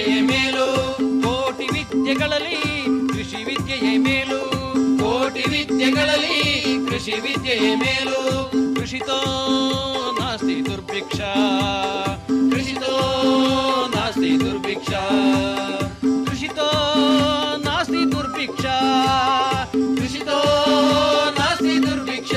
ವಿದ್ಯೆಯೇ ಮೇಲು ಕೋಟಿ ವಿದ್ಯೆಗಳಲ್ಲಿ ಕೃಷಿ ವಿದ್ಯೆಯೇ ಮೇಲು ಕೋಟಿ ವಿದ್ಯೆಗಳಲ್ಲಿ ಕೃಷಿ ವಿದ್ಯೆಯೇ ಮೇಲು ಕೃಷಿತೋ ನಾಸ್ತಿ ದುರ್ಭಿಕ್ಷ ಕೃಷಿತೋ ನಾಸ್ತಿ ದುರ್ಭಿಕ್ಷ ಕೃಷಿತೋ ನಾಸ್ತಿ ದುರ್ಭಿಕ್ಷ ಕೃಷಿತೋ ನಾಸ್ತಿ ದುರ್ಭಿಕ್ಷ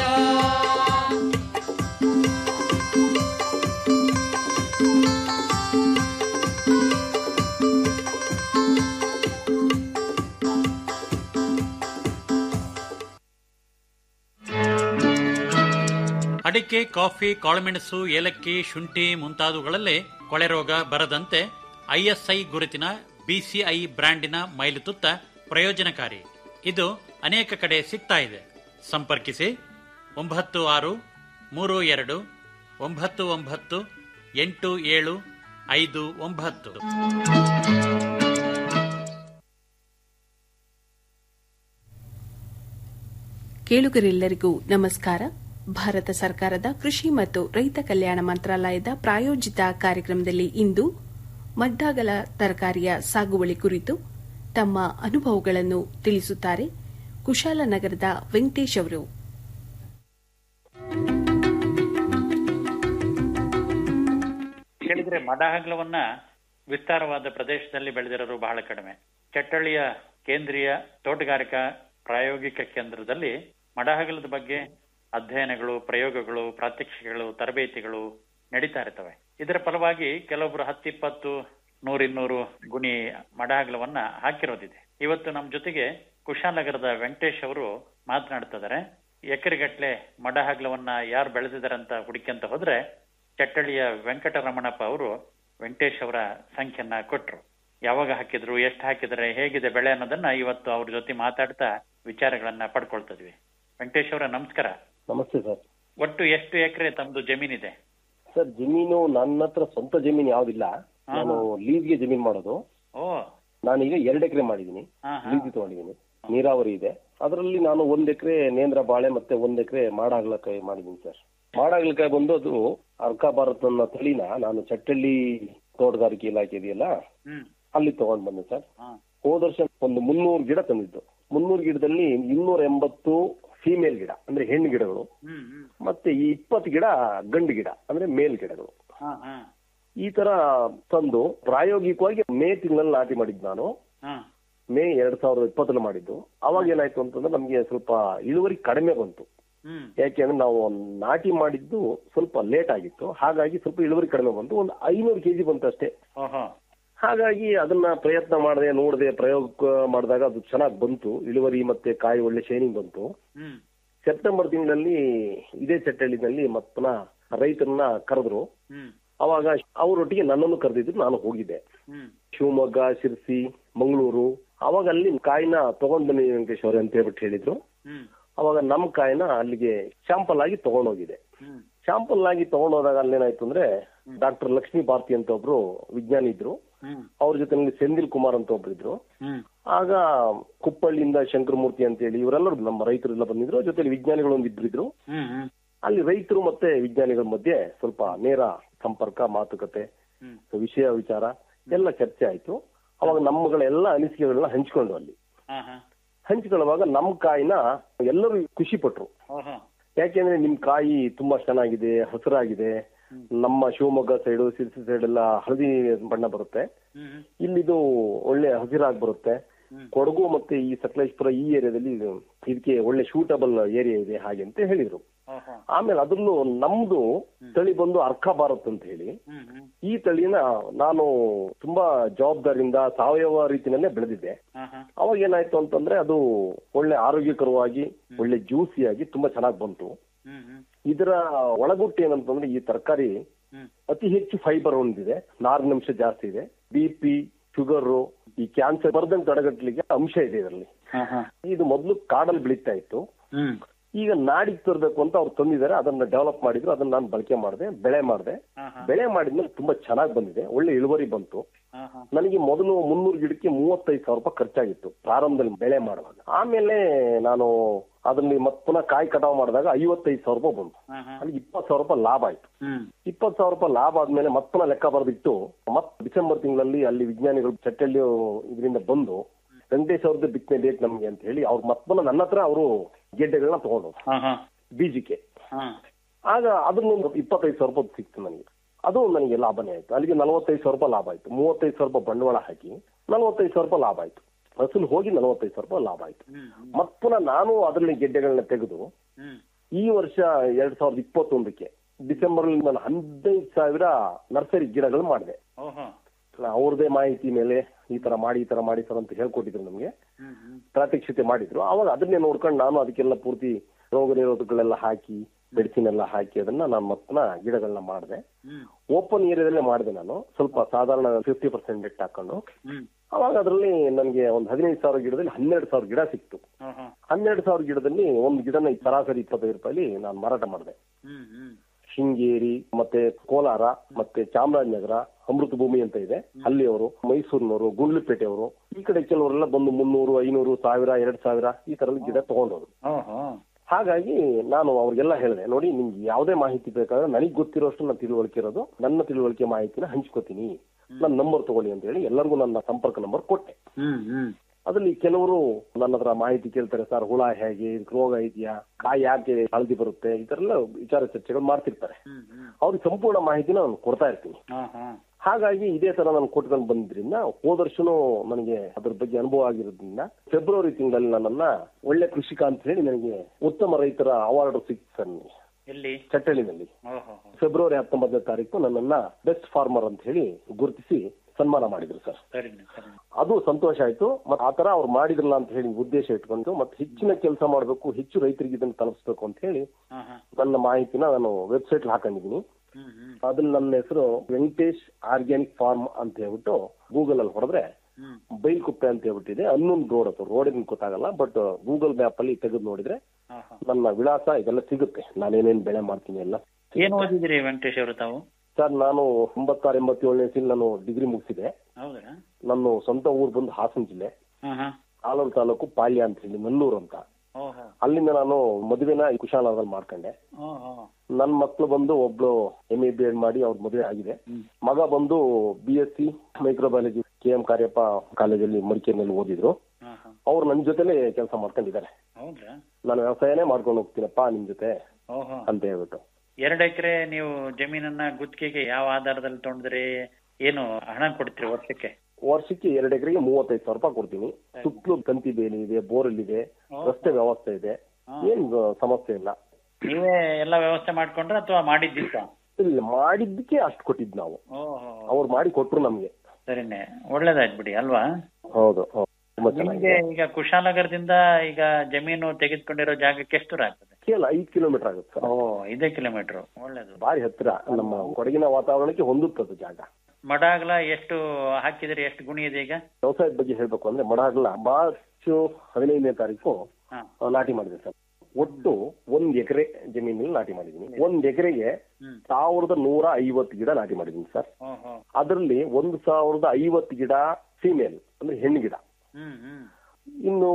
ಅಡಿಕೆ ಕಾಫಿ ಕಾಳುಮೆಣಸು ಏಲಕ್ಕಿ ಶುಂಠಿ ಮುಂತಾದವುಗಳಲ್ಲೇ ಕೊಳೆ ರೋಗ ಬರದಂತೆ ಐಎಸ್ಐ ಗುರುತಿನ ಬಿಸಿಐ ಬ್ರ್ಯಾಂಡಿನ ಮೈಲುತುತ್ತ ಪ್ರಯೋಜನಕಾರಿ ಇದು ಅನೇಕ ಕಡೆ ಸಿಗ್ತಾ ಇದೆ ಸಂಪರ್ಕಿಸಿ ಒಂಬತ್ತು ಆರು ಮೂರು ಎರಡು ಒಂಬತ್ತು ಒಂಬತ್ತು ಎಂಟು ಏಳು ಐದು ಒಂಬತ್ತು ಕೇಳುಗರೆಲ್ಲರಿಗೂ ನಮಸ್ಕಾರ ಭಾರತ ಸರ್ಕಾರದ ಕೃಷಿ ಮತ್ತು ರೈತ ಕಲ್ಯಾಣ ಮಂತ್ರಾಲಯದ ಪ್ರಾಯೋಜಿತ ಕಾರ್ಯಕ್ರಮದಲ್ಲಿ ಇಂದು ಮಡ್ಡಾಗಲ ತರಕಾರಿಯ ಸಾಗುವಳಿ ಕುರಿತು ತಮ್ಮ ಅನುಭವಗಳನ್ನು ತಿಳಿಸುತ್ತಾರೆ ಕುಶಾಲನಗರದ ವೆಂಕಟೇಶ್ ಅವರು ಕೇಳಿದ್ರೆ ಮಡಹಗ್ಲವನ್ನ ವಿಸ್ತಾರವಾದ ಪ್ರದೇಶದಲ್ಲಿ ಬೆಳೆದಿರೋರು ಬಹಳ ಕಡಿಮೆ ಚಟ್ಟಳ್ಳಿಯ ಕೇಂದ್ರೀಯ ತೋಟಗಾರಿಕಾ ಪ್ರಾಯೋಗಿಕ ಕೇಂದ್ರದಲ್ಲಿ ಮಡಹಗಲದ ಬಗ್ಗೆ ಅಧ್ಯಯನಗಳು ಪ್ರಯೋಗಗಳು ಪ್ರಾತ್ಯಕ್ಷಿಕೆಗಳು ತರಬೇತಿಗಳು ನಡೀತಾ ಇರ್ತವೆ ಇದರ ಫಲವಾಗಿ ಕೆಲವೊಬ್ರು ಹತ್ತಿಪ್ಪತ್ತು ನೂರಿನ್ನೂರು ಗುಣಿ ಮಡಹಗಲವನ್ನ ಹಾಕಿರೋದಿದೆ ಇವತ್ತು ನಮ್ಮ ಜೊತೆಗೆ ಕುಶಾಲನಗರದ ವೆಂಕಟೇಶ್ ಅವರು ಮಾತನಾಡ್ತಿದ್ದಾರೆ ಎಕರೆಗಟ್ಲೆ ಮಡಹಗ್ಲವನ್ನ ಯಾರು ಬೆಳೆದಿದ್ದಾರೆ ಅಂತ ಹುಡುಕ್ಯಂತ ಹೋದ್ರೆ ಚಟ್ಟಳ್ಳಿಯ ವೆಂಕಟರಮಣಪ್ಪ ಅವರು ವೆಂಕಟೇಶ್ ಅವರ ಸಂಖ್ಯೆಯನ್ನ ಕೊಟ್ರು ಯಾವಾಗ ಹಾಕಿದ್ರು ಎಷ್ಟು ಹಾಕಿದ್ರೆ ಹೇಗಿದೆ ಬೆಳೆ ಅನ್ನೋದನ್ನ ಇವತ್ತು ಅವ್ರ ಜೊತೆ ಮಾತಾಡ್ತಾ ವಿಚಾರಗಳನ್ನ ಪಡ್ಕೊಳ್ತಿದ್ವಿ ವೆಂಕಟೇಶ್ ಅವರ ನಮಸ್ಕಾರ ನಮಸ್ತೆ ಸರ್ ಒಟ್ಟು ಎಷ್ಟು ಎಕರೆ ತಮ್ದು ಜಮೀನಿದೆ ಸರ್ ಜಮೀನು ನನ್ನ ಹತ್ರ ಸ್ವಂತ ಜಮೀನು ಯಾವ್ದಿಲ್ಲ ನಾನು ಲೀಸ್ಗೆ ಜಮೀನು ಮಾಡೋದು ಓ ನಾನೀಗ ಎರಡು ಎಕರೆ ಮಾಡಿದ್ದೀನಿ ಹಾ ಹಾ ಲೀಸ್ ತಗೊಂಡಿದ್ದೀನಿ ನೀರಾವರಿ ಇದೆ ಅದರಲ್ಲಿ ನಾನು ಒಂದ್ ಎಕರೆ ನೇಂದ್ರ ಬಾಳೆ ಮತ್ತೆ ಒಂದ್ ಎಕರೆ ಮಾಡಾಗ್ಲಕಾಯಿ ಮಾಡಿದ್ದೀನಿ ಸರ್ ಮಾಡಾಗ್ಲಕಾಯಿ ಬಂದು ಅದು ಅರ್ಕ ಭಾರತ್ ಅನ್ನೋ ತಳಿನ ನಾನು ಚಟ್ಟಳ್ಳಿ ತೋಟಗಾರಿಕೆ ಇಲಾಖೆ ಇದೆಯಲ್ಲ ಹ್ಮ್ ಅಲ್ಲಿ ತಗೊಂಡ್ ಬಂದೆ ಸರ್ ಹಾ ಹೋದ ವರ್ಷ ಒಂದು ಮುನ್ನೂರು ಗಿಡ ತಂದಿದ್ದು ಮುನ್ನೂರು ಗಿಡದಲ್ಲಿ ಇನ್ನೂರ ಎಂಬತ್ತು ಫೀಮೇಲ್ ಗಿಡ ಅಂದ್ರೆ ಹೆಣ್ಣು ಗಿಡಗಳು ಹ್ಮ್ ಹ್ಮ್ ಮತ್ತೆ ಈ ಇಪ್ಪತ್ತು ಗಿಡ ಗಂಡು ಗಿಡ ಅಂದ್ರೆ ಮೇಲ್ ಗಿಡಗಳು ಹಾ ಹಾ ಈ ತರ ತಂದು ಪ್ರಾಯೋಗಿಕವಾಗಿ ಮೇ ತಿಂಗಳಲ್ಲಿ ನಾಟಿ ಮಾಡಿದ್ದು ನಾನು ಹಾ ಮೇ ಎರಡ್ ಸಾವಿರದ ಇಪ್ಪತ್ತರಲ್ಲಿ ಮಾಡಿದ್ದು ಅವಾಗ ಏನಾಯ್ತು ಅಂತಂದ್ರೆ ನಮ್ಗೆ ಸ್ವಲ್ಪ ಇಳುವರಿ ಕಡಿಮೆ ಬಂತು ಹ್ಮ್ ಯಾಕೆಂದ್ರೆ ನಾವು ನಾಟಿ ಮಾಡಿದ್ದು ಸ್ವಲ್ಪ ಲೇಟ್ ಆಗಿತ್ತು ಹಾಗಾಗಿ ಸ್ವಲ್ಪ ಇಳುವರಿ ಕಡಿಮೆ ಬಂತು ಒಂದು ಐನೂರು ಕೆಜಿ ಬಂತು ಅಷ್ಟೇ ಓಹೋ ಹಾಗಾಗಿ ಅದನ್ನ ಪ್ರಯತ್ನ ಮಾಡಿದೆ ನೋಡಿದೆ ಪ್ರಯೋಗ ಮಾಡಿದಾಗ ಅದು ಚೆನ್ನಾಗಿ ಬಂತು ಇಳುವರಿ ಮತ್ತೆ ಕಾಯಿ ಒಳ್ಳೆ ಶೈನಿಂಗ್ ಬಂತು ಹ್ಮ್ ಸೆಪ್ಟೆಂಬರ್ ತಿಂಗಳಲ್ಲಿ ಇದೇ ಚಟ್ಟಳ್ಳಿನಲ್ಲಿ ಮತ್ ಪುನಃ ರೈತರನ್ನ ಕರೆದ್ರು ಹ್ಮ್ ಅವಾಗ ಅವರೊಟ್ಟಿಗೆ ನನ್ನನ್ನು ಕರೆದಿದ್ರು ನಾನು ಹೋಗಿದ್ದೆ ಹ್ಮ್ ಶಿವಮೊಗ್ಗ ಶಿರ್ಸಿ ಮಂಗಳೂರು ಅವಾಗ ಅಲ್ಲಿ ಕಾಯಿನ ತಗೊಂಡ್ ಬನ್ನಿ ವೆಂಕಟೇಶ್ ಅವ್ರೆ ಅಂತ ಹೇಳ್ಬಿಟ್ಟು ಹೇಳಿದ್ರು ಹ್ಮ್ ಅವಾಗ ನಮ್ ಕಾಯಿನ ಅಲ್ಲಿಗೆ ಶಾಂಪಲ್ ಆಗಿ ತಗೊಂಡೋಗಿದೆ ಹ್ಮ್ ಶಾಂಪಲ್ ಆಗಿ ತಗೊಂಡೋದಾಗ ಅಲ್ಲೇನಾಯ್ತು ಅಂದ್ರೆ ಡಾಕ್ಟರ್ ಲಕ್ಷ್ಮೀ ಭಾರತಿ ಅಂತ ಒಬ್ರು ವಿಜ್ಞಾನಿ ಇದ್ರು ಹ್ಮ್ ಅವ್ರ ಜೊತೆ ಸೆಂದಿಲ್ ಕುಮಾರ್ ಅಂತ ಒಬ್ರು ಇದ್ರು ಹ್ಮ್ ಆಗ ಕುಪ್ಪಳ್ಳಿಯಿಂದ ಶಂಕರಮೂರ್ತಿ ಅಂತ ಹೇಳಿ ಇವರೆಲ್ಲರೂ ನಮ್ಮ ರೈತರೆಲ್ಲ ಬಂದಿದ್ರು ಜೊತೆಲಿ ವಿಜ್ಞಾನಿಗಳು ಒಂದು ಇಬ್ರಿದ್ರು ಹ್ಮ್ ಹ್ಮ್ ಅಲ್ಲಿ ರೈತರು ಮತ್ತೆ ವಿಜ್ಞಾನಿಗಳ ಮಧ್ಯೆ ಸ್ವಲ್ಪ ನೇರ ಸಂಪರ್ಕ ಮಾತುಕತೆ ಹ್ಮ್. ವಿಷಯ ವಿಚಾರ ಎಲ್ಲ ಚರ್ಚೆ ಆಯ್ತು ಅವಾಗ ನಮ್ಮಗಳ ಎಲ್ಲ ಅನಿಸಿಕೆಗಳನ್ನ ಹಂಚ್ಕೊಂಡು ಅಲ್ಲಿ ಹಾ ಹಾ ಹಂಚ್ಕೊಳ್ಳುವಾಗ ನಮ್ ಕಾಯಿನ ಎಲ್ಲರೂ ಖುಷಿ ಪಟ್ರು ಓಹೋ ಯಾಕೆಂದ್ರೆ ನಿಮ್ ಕಾಯಿ ತುಂಬಾ ಚೆನ್ನಾಗಿದೆ ಹಸಿರಾಗಿದೆ ನಮ್ಮ ಶಿವಮೊಗ್ಗ ಸೈಡು ಸಿರ್ಸಿ ಸೈಡ್ ಎಲ್ಲ ಹಳದಿ ಬಣ್ಣ ಬರುತ್ತೆ ಹ್ಮ್ ಹ್ಮ್ ಇಲ್ಲಿದು ಒಳ್ಳೆ ಹಸಿರಾಗಿ ಬರುತ್ತೆ ಹ್ಮ್. ಕೊಡಗು ಮತ್ತೆ ಈ ಸಕಲೇಶ್ಪುರ ಈ ಏರಿಯಾದಲ್ಲಿ ಇದು ಇದಕ್ಕೆ ಒಳ್ಳೆ ಶೂಟಬಲ್ ಏರಿಯಾ ಇದೆ ಹಾಗೆ ಅಂತ ಹೇಳಿದ್ರು ಓಹೋ ಆಮೇಲೆ ಅದ್ರಲ್ಲೂ ನಮ್ದು ತಳಿ ಬಂದು ಅರ್ಕ ಭಾರತ್ ಅಂತ ಹೇಳಿ ಹ್ಮ್ ಹ್ಮ್ ಈ ತಳಿನ ನಾನು ತುಂಬಾ ಜವಾಬ್ದಾರಿಯಿಂದ ಸಾವಯವ ರೀತಿನಲ್ಲೇ ಬೆಳೆದಿದ್ದೆ ಹಾ ಹಾ ಅವಾಗ ಏನಾಯ್ತು ಅಂತಂದ್ರೆ ಅದು ಒಳ್ಳೆ ಆರೋಗ್ಯಕರವಾಗಿ ಒಳ್ಳೆ ಜ್ಯೂಸಿಯಾಗಿ ತುಂಬಾ ಚೆನ್ನಾಗಿ ಬಂತು ಹ್ಮ್ ಹ್ಮ್ ಇದರ ಒಳಗುಟ್ಟು ಏನಂತಂದ್ರೆ ಈ ತರಕಾರಿ ಹ್ಮ್ ಅತಿ ಹೆಚ್ಚು ಫೈಬರ್ ಹೊಂದಿದೆ ನಾರಿನಂಶ ಜಾಸ್ತಿ ಇದೆ ಬಿ ಪಿ ಶುಗರ್ ಈ ಕ್ಯಾನ್ಸರ್ ಬರ್ದಂಗ್ ತಡೆಗಟ್ಟಲಿಕ್ಕೆ ಅಂಶ ಇದೆ ಇದರಲ್ಲಿ ಹಾ ಹಾ ಇದು ಮೊದಲು ಕಾಡಲ್ಲಿ ಬೆಳೀತಾ ಇತ್ತು ಹ್ಮ್ ಈಗ ನಾಡಿಗೆ ತರಬೇಕು ಅಂತ ಅವ್ರು ತಂದಿದ್ದಾರೆ ಅದನ್ನ ಡೆವಲಪ್ ಮಾಡಿದ್ರು ಅದನ್ನ ನಾನು ಬಳಕೆ ಮಾಡಿದೆ ಬೆಳೆ ಮಾಡಿದೆ ಹಾ ಹಾ ಬೆಳೆ ಮಾಡಿದ್ಮೇಲೆ ತುಂಬಾ ಚೆನ್ನಾಗಿ ಬಂದಿದೆ ಒಳ್ಳೆ ಇಳುವರಿ ಬಂತು ಹಾ ಹಾ ನನಗೆ ಮೊದಲು ಮುನ್ನೂರು ಗಿಡಕ್ಕೆ ಮೂವತ್ತೈದು ಸಾವಿರ ರೂಪಾಯಿ ಖರ್ಚಾಗಿತ್ತು ಪ್ರಾರಂಭದಲ್ಲಿ ಬೆಳೆ ಮಾಡುವಾಗ ಆಮೇಲೆ ನಾನು ಅದರಲ್ಲಿ ಮತ್ ಪುನಃ ಕಾಯಿ ಕಟಾವು ಮಾಡಿದಾಗ ಐವತ್ತೈದು ಸಾವಿರ ರೂಪಾಯಿ ಬಂತು ಹಾ, ಹಾ. ಅಲ್ಲಿ ಇಪ್ಪತ್ತು ಸಾವಿರ ರೂಪಾಯಿ ಲಾಭ ಆಯ್ತು ಹ್ಮ್ ಇಪ್ಪತ್ತು ಸಾವಿರ ರೂಪಾಯಿ ಲಾಭ ಆದ್ಮೇಲೆ ಮತ್ ಪುನಃ ಲೆಕ್ಕ ಬರೆದಿಟ್ಟು ಮತ್ ಡಿಸೆಂಬರ್ ತಿಂಗಳಲ್ಲಿ ಅಲ್ಲಿ ವಿಜ್ಞಾನಿಗಳು ಚಟ್ಟಳ್ಳಿ ಇದರಿಂದ ಬಂದು ವೆಂಕಟೇಶ್ ಅವ್ರದ್ದು ಬಿತ್ತನೆ ಬೇಕು ನಮ್ಗೆ ಅಂತ ಹೇಳಿ ಅವ್ರು ಮತ್ ಪುನಃ ನನ್ನ ಹತ್ರ ಅವರು ಗೆಡ್ಡೆಗಳನ್ನ ತಗೊಂಡು ಹಾ ಹಾ ಬೀಜಕ್ಕೆ ಹಾ ಆಗ ಅದನ್ನೊಂದು ಇಪ್ಪತ್ತೈದು ಸಾವಿರ ರೂಪಾಯಿ ಸಿಕ್ತು ನನಗೆ ಅದು ನನಗೆ ಲಾಭನೇ ಆಯ್ತು ಅಲ್ಲಿಗೆ ನಲವತ್ತೈದು ಸಾವಿರ ರೂಪಾಯಿ ಲಾಭ ಆಯ್ತು ಮೂವತ್ತೈದು ಸಾವಿರ ರೂಪಾಯಿ ಬಂಡವಾಳ ಹಾಕಿ ನಲವತ್ತೈದು ಸಾವಿರ ರೂಪಾಯಿ ಲಾಭ ಆಯ್ತು ಫಸಲು ಹೋಗಿ ನಲವತ್ತೈದು ಸಾವಿರ ರೂಪಾಯಿ ಲಾಭ ಆಯ್ತು ಹ್ಮ್ ಹ್ಮ್ ಮತ್ ಪುನಃ ನಾನು ಅದರಲ್ಲಿ ಗೆಡ್ಡೆಗಳನ್ನ ತೆಗೆದು ಹ್ಮ್ ಈ ವರ್ಷ ಎರಡ್ ಸಾವಿರದ ಇಪ್ಪತ್ತೊಂದಕ್ಕೆ ಡಿಸೆಂಬರ್ ಅಲ್ಲಿ ನಾನು ಹದಿನೈದು ಸಾವಿರ ನರ್ಸರಿ ಗಿಡಗಳು ಮಾಡಿದೆ ಓಹೋ ಅವ್ರದೇ ಮಾಹಿತಿ ಮೇಲೆ ಈ ತರ ಮಾಡಿ ಈ ತರ ಮಾಡಿ ಸರ್ ಅಂತ ಹೇಳ್ಕೊಟ್ಟಿದ್ರು ನಮ್ಗೆ ಹ್ಮ್ ಹ್ಮ್ ಪ್ರಾತ್ಯಕ್ಷಿತೆ ಮಾಡಿದ್ರು ಅವಾಗ ಅದನ್ನೇ ನೋಡ್ಕೊಂಡು ನಾನು ಅದಕ್ಕೆಲ್ಲ ಪೂರ್ತಿ ರೋಗ ನಿರೋಧಕಗಳೆಲ್ಲ ಹಾಕಿ ಮೆಡಿಸಿನ್ ಎಲ್ಲ ಹಾಕಿ ಅದನ್ನ ನಾನು ಮತ್ತನ ಗಿಡಗಳನ್ನ ಮಾಡಿದೆ ಹ್ಮ್ ಓಪನ್ ಏರಿಯಾದಲ್ಲೇ ಮಾಡಿದೆ ನಾನು ಸ್ವಲ್ಪ ಸಾಧಾರಣ ಫಿಫ್ಟಿ ಪರ್ಸೆಂಟ್ ನೆಟ್ ಹಾಕೊಂಡು ಹ್ಮ್ ಅವಾಗ ಅದರಲ್ಲಿ ನನಗೆ ಒಂದು ಹದಿನೈದು ಸಾವಿರ ಗಿಡದಲ್ಲಿ ಹನ್ನೆರಡು ಸಾವಿರ ಗಿಡ ಸಿಕ್ತು ಓಹೋ ಹನ್ನೆರಡು ಸಾವಿರ ಗಿಡದಲ್ಲಿ ಒಂದು ಗಿಡನ ಸರಾಸರಿ ಇಪ್ಪತ್ತೈದು ರೂಪಾಯಿ ನಾನು ಮಾರಾಟ ಮಾಡಿದೆ ಹ್ಮ್ ಹ್ಮ್ ಶೃಂಗೇರಿ ಮತ್ತೆ ಕೋಲಾರ ಮತ್ತೆ ಚಾಮರಾಜನಗರ ಅಮೃತ ಭೂಮಿ ಅಂತ ಇದೆ ಅಲ್ಲಿ ಅವರು ಮೈಸೂರಿನವರು ಗುಂಡ್ಲುಪೇಟೆಯವರು ಈ ಕಡೆ ಕೆಲವರೆಲ್ಲ ಬಂದು ಮುನ್ನೂರು ಐನೂರು ಸಾವಿರ ಎರಡ್ ಸಾವಿರ ಈ ತರದ ಗಿಡ ತಗೊಂಡವರು ಓಹೋ ಹಾಗಾಗಿ ನಾನು ಅವ್ರಿಗೆಲ್ಲ ಹೇಳಿದೆ ನೋಡಿ ನಿಮ್ಗೆ ಯಾವುದೇ ಮಾಹಿತಿ ಬೇಕಾದ್ರೆ ನನಗೆ ಗೊತ್ತಿರೋಷ್ಟು ನನ್ನ ತಿಳುವಳಿಕೆ ಇರೋದು ನನ್ನ ತಿಳುವಳಿಕೆ ಮಾಹಿತಿನ ಹಂಚ್ಕೋತೀನಿ ನನ್ನ ನಂಬರ್ ತಗೊಳ್ಳಿ ಅಂತ ಹೇಳಿ ಎಲ್ಲರಿಗೂ ನನ್ನ ಸಂಪರ್ಕ ನಂಬರ್ ಕೊಟ್ಟೆ ಹ್ಮ್ ಹ್ಮ್ ಅದ್ರಲ್ಲಿ ಕೆಲವರು ನನ್ನ ಹತ್ರ ಮಾಹಿತಿ ಕೇಳ್ತಾರೆ ಸರ್ ಹುಳ ಹೇಗೆ ಇದಕ್ಕೆ ರೋಗ ಇದೆಯಾ ಕಾಯಿ ಯಾಕೆ ಹಳದಿ ಬರುತ್ತೆ ಈ ತರ ಎಲ್ಲ ವಿಚಾರ ಚರ್ಚೆಗಳು ಮಾಡ್ತಿರ್ತಾರೆ ಹ್ಮ್ ಹ್ಮ್ ಅವ್ರಿಗೆ ಸಂಪೂರ್ಣ ಮಾಹಿತಿನ ನಾನು ಕೊಡ್ತಾ ಇರ್ತೀನಿ ಹಾ ಹಾ ಹಾಗಾಗಿ ಇದೇ ತರ ನಾನು ಕೊಟ್ಕೊಂಡು ಬಂದ್ರಿಂದ ಹೋದ ವರ್ಷನೂ ನನಗೆ ಅದ್ರ ಬಗ್ಗೆ ಅನುಭವ ಆಗಿರೋದ್ರಿಂದ ಫೆಬ್ರವರಿ ತಿಂಗಳಲ್ಲಿ ನನ್ನನ್ನ ಒಳ್ಳೆ ಕೃಷಿಕ ಅಂತ ಹೇಳಿ ನನಗೆ ಉತ್ತಮ ರೈತರ ಅವಾರ್ಡ್ ಸಿಕ್ತು ಸರ್ ನನಗೆ ಎಲ್ಲಿ ಚಟ್ಟಳಿನಲ್ಲಿ ಓಹೋ ಫೆಬ್ರವರಿ ಹತ್ತೊಂಬತ್ತನೇ ತಾರೀಕು ನನ್ನನ್ನ ಬೆಸ್ಟ್ ಫಾರ್ಮರ್ ಅಂತ ಹೇಳಿ ಗುರುತಿಸಿ ಸನ್ಮಾನ ಮಾಡಿದ್ರು ಸರ್ ಸರಿನೆ ಸರಿ ಅದು ಸಂತೋಷ ಆಯ್ತು ಮತ್ತೆ ಆ ತರ ಅವ್ರು ಮಾಡಿದ್ರಲ್ಲ ಅಂತ ಹೇಳಿ ಉದ್ದೇಶ ಇಟ್ಕೊಂಡು ಮತ್ತೆ ಹೆಚ್ಚಿನ ಕೆಲಸ ಮಾಡಬೇಕು ಹೆಚ್ಚು ರೈತರಿಗೆ ಇದನ್ನ ತಲುಪಿಸ್ಬೇಕು ಅಂತ ಹೇಳಿ ಹಾ ಹಾ ನನ್ನ ಮಾಹಿತಿನ ನಾನು ವೆಬ್ಸೈಟ್ ಹಾಕೊಂಡಿದ್ದೀನಿ ಹ್ಮ್ ಹ್ಮ್ ಅದ್ರಲ್ಲಿ ನನ್ನ ಹೆಸರು ವೆಂಕಟೇಶ್ ಆರ್ಗ್ಯಾನಿಕ್ ಫಾರ್ಮ್ ಅಂತ ಹೇಳ್ಬಿಟ್ಟು ಗೂಗಲ್ ಅಲ್ಲಿ ಹೊಡೆದ್ರೆ ಹ್ಮ್ ಬೈಲ್ಕುಪ್ಪೆ ಅಂತ ಹೇಳ್ಬಿಟ್ಟಿದೆ ಅನ್ನೊಂದು ರೋಡ್ ಅದು ರೋಡ್ ಗೊತ್ತಾಗಲ್ಲ ಬಟ್ ಗೂಗಲ್ ಮ್ಯಾಪ್ ಅಲ್ಲಿ ತೆಗೆದು ನೋಡಿದ್ರೆ ಹಾ ಹಾ ನನ್ನ ವಿಳಾಸ ಇದೆಲ್ಲ ಸಿಗುತ್ತೆ ನಾನೇನೇನ್ ಬೆಳೆ ಮಾಡ್ತೀನಿ ಎಲ್ಲ ಏನ್ ಓದಿದಿರಿ ವೆಂಕಟೇಶ್ ಅವರು ತಾವು ಸರ್ ನಾನು ಎಂಬತ್ತಾರು ಎಂಬತ್ತೇಳನೇ ಇಸ್ವಿಲಿ ನಾನು ಡಿಗ್ರಿ ಮುಗಿಸಿದೆ ಹೌದಾ ನನ್ನ ಸ್ವಂತ ಊರು ಬಂದು ಹಾಸನ ಜಿಲ್ಲೆ ಹಾ ಹಾ ಆಲೂರು ತಾಲೂಕು ಪಾಳ್ಯ ಅಂತ ಹೇಳಿ ನಲ್ಲೂರು ಅಂತ ಓಹೋ ಅಲ್ಲಿಂದ ನಾನು ಮದುವೆನ ಕುಶಾಲನಗರದಲ್ಲಿ ಮಾಡ್ಕೊಂಡೆ ಓಹೋ ನನ್ನ ಮಕ್ಳು ಬಂದು ಒಬ್ಳು ಎಂ ಎ ಬಿ ಎಡ್ ಮಾಡಿ ಅವ್ರ ಮದುವೆ ಆಗಿದೆ ಹ್ಮ್. ಮಗ ಬಂದು B S C microbiology K M Kariappa ಕಾಲೇಜಲ್ಲಿ ಮಡಿಕೇರಿನಲ್ಲಿ ಓದಿದ್ರು ಹಾ ಹಾ ಅವ್ರು ನನ್ನ ಜೊತೆಲೆ ಕೆಲಸ ಮಾಡ್ಕೊಂಡಿದ್ದಾರೆ ಹೌದ್ರಾ ನಾನು ವ್ಯವಸಾಯನೇ ಮಾಡ್ಕೊಂಡು ಹೋಗ್ತೀನಪ್ಪ ನಿಮ್ ಜೊತೆ ಓಹೋ ಅಂತ ಹೇಳ್ಬಿಟ್ಟು ಎರಡು ಎಕರೆ ನೀವು ಜಮೀನನ್ನ ಗುತ್ತಿಗೆಗೆ ಯಾವ ಆಧಾರದಲ್ಲಿ ತೊಗೊಂಡ್ರಿ ಏನು ಹಣ ಕೊಡ್ತೀರಿ ವರ್ಷಕ್ಕೆ ವರ್ಷಕ್ಕೆ ಎರಡು ಎಕರೆಗೆ ಮೂವತ್ತೈದು ಸಾವಿರ ರೂಪಾಯಿ ಕೊಡ್ತೀನಿ ಸುತ್ತಲೂ ತಂತಿ ಬೇಲಿ ಇದೆ ಬೋರ್ವೆಲ್ ಇದೆ ರಸ್ತೆ ವ್ಯವಸ್ಥೆ ಇದೆ ಏನ್ ಸಮಸ್ಯೆ ಇಲ್ಲ ನೀವೇ ಎಲ್ಲ ವ್ಯವಸ್ಥೆ ಮಾಡ್ಕೊಂಡ್ರೆ ಅಥವಾ ಮಾಡಿದ್ದಿತ್ತ ಇಲ್ಲ ಮಾಡಿದ್ದಕ್ಕೆ ಅಷ್ಟು ಕೊಟ್ಟಿದ್ದು ನಾವು ಓಹೋ ಅವ್ರು ಮಾಡಿ ಕೊಟ್ರು ನಮ್ಗೆ ಸರಿನೆ ಒಳ್ಳೇದಾಯ್ತು ಬಿಡಿ ಅಲ್ವಾ ಹೌದು ಹೌದು. ತುಂಬಾ ನಿಮ್ಗೆ ಚೆನ್ನಾಗಿದೆ ಈಗ ಕುಶಾಲನಗರದಿಂದ ಈಗ ಜಮೀನು ತೆಗೆದುಕೊಂಡಿರೋ ಜಾಗಕ್ಕೆ ಎಷ್ಟು ದೂರ ಆಗ್ತದೆ ಕೇವಲ ಐದು ಕಿಲೋಮೀಟರ್ ಆಗುತ್ತೆ ಸರ್ ಓ ಇದೇ ಕಿಲೋಮೀಟರ್ ಒಳ್ಳೇದು ಭಾರಿ ಹತ್ತಿರ ನಮ್ಮ ಕೊಡಗಿನ ವಾತಾವರಣಕ್ಕೆ ಹೊಂದುತ್ತದೆ ಜಾಗ ಮಡಾಗ್ಲ ಎಷ್ಟು ಹಾಕಿದ್ರಿ ಎಷ್ಟು ಗುಣಿ ಇದೆ ಈಗ ವ್ಯವಸಾಯದ ಬಗ್ಗೆ ಹೇಳ್ಬೇಕು ಅಂದ್ರೆ ಮಡಹಗ್ಲ ಮಾರ್ಚ್ ಹದಿನೈದನೇ ತಾರೀಕು ಹಾ ಆ, ನಾಟಿ ಮಾಡಿದೆ ಸರ್ ಒಟ್ಟು ಒಂದ್ ಎಕರೆ ಜಮೀನಲ್ಲಿ ನಾಟಿ ಮಾಡಿದೀನಿ ಒಂದ್ ಎಕರೆಗೆ ಹ್ಮ್ ಸಾವಿರದ ನೂರ ಐವತ್ತು ಗಿಡ ನಾಟಿ ಮಾಡಿದೀನಿ ಸರ್ ಓಹೋ ಅದರಲ್ಲಿ ಒಂದು ಸಾವಿರದ ಐವತ್ತು ಗಿಡ ಫಿಮೇಲ್ ಅಂದ್ರೆ ಹೆಣ್ಣು ಗಿಡ ಹ್ಮ್ ಹ್ಮ್ ಇನ್ನು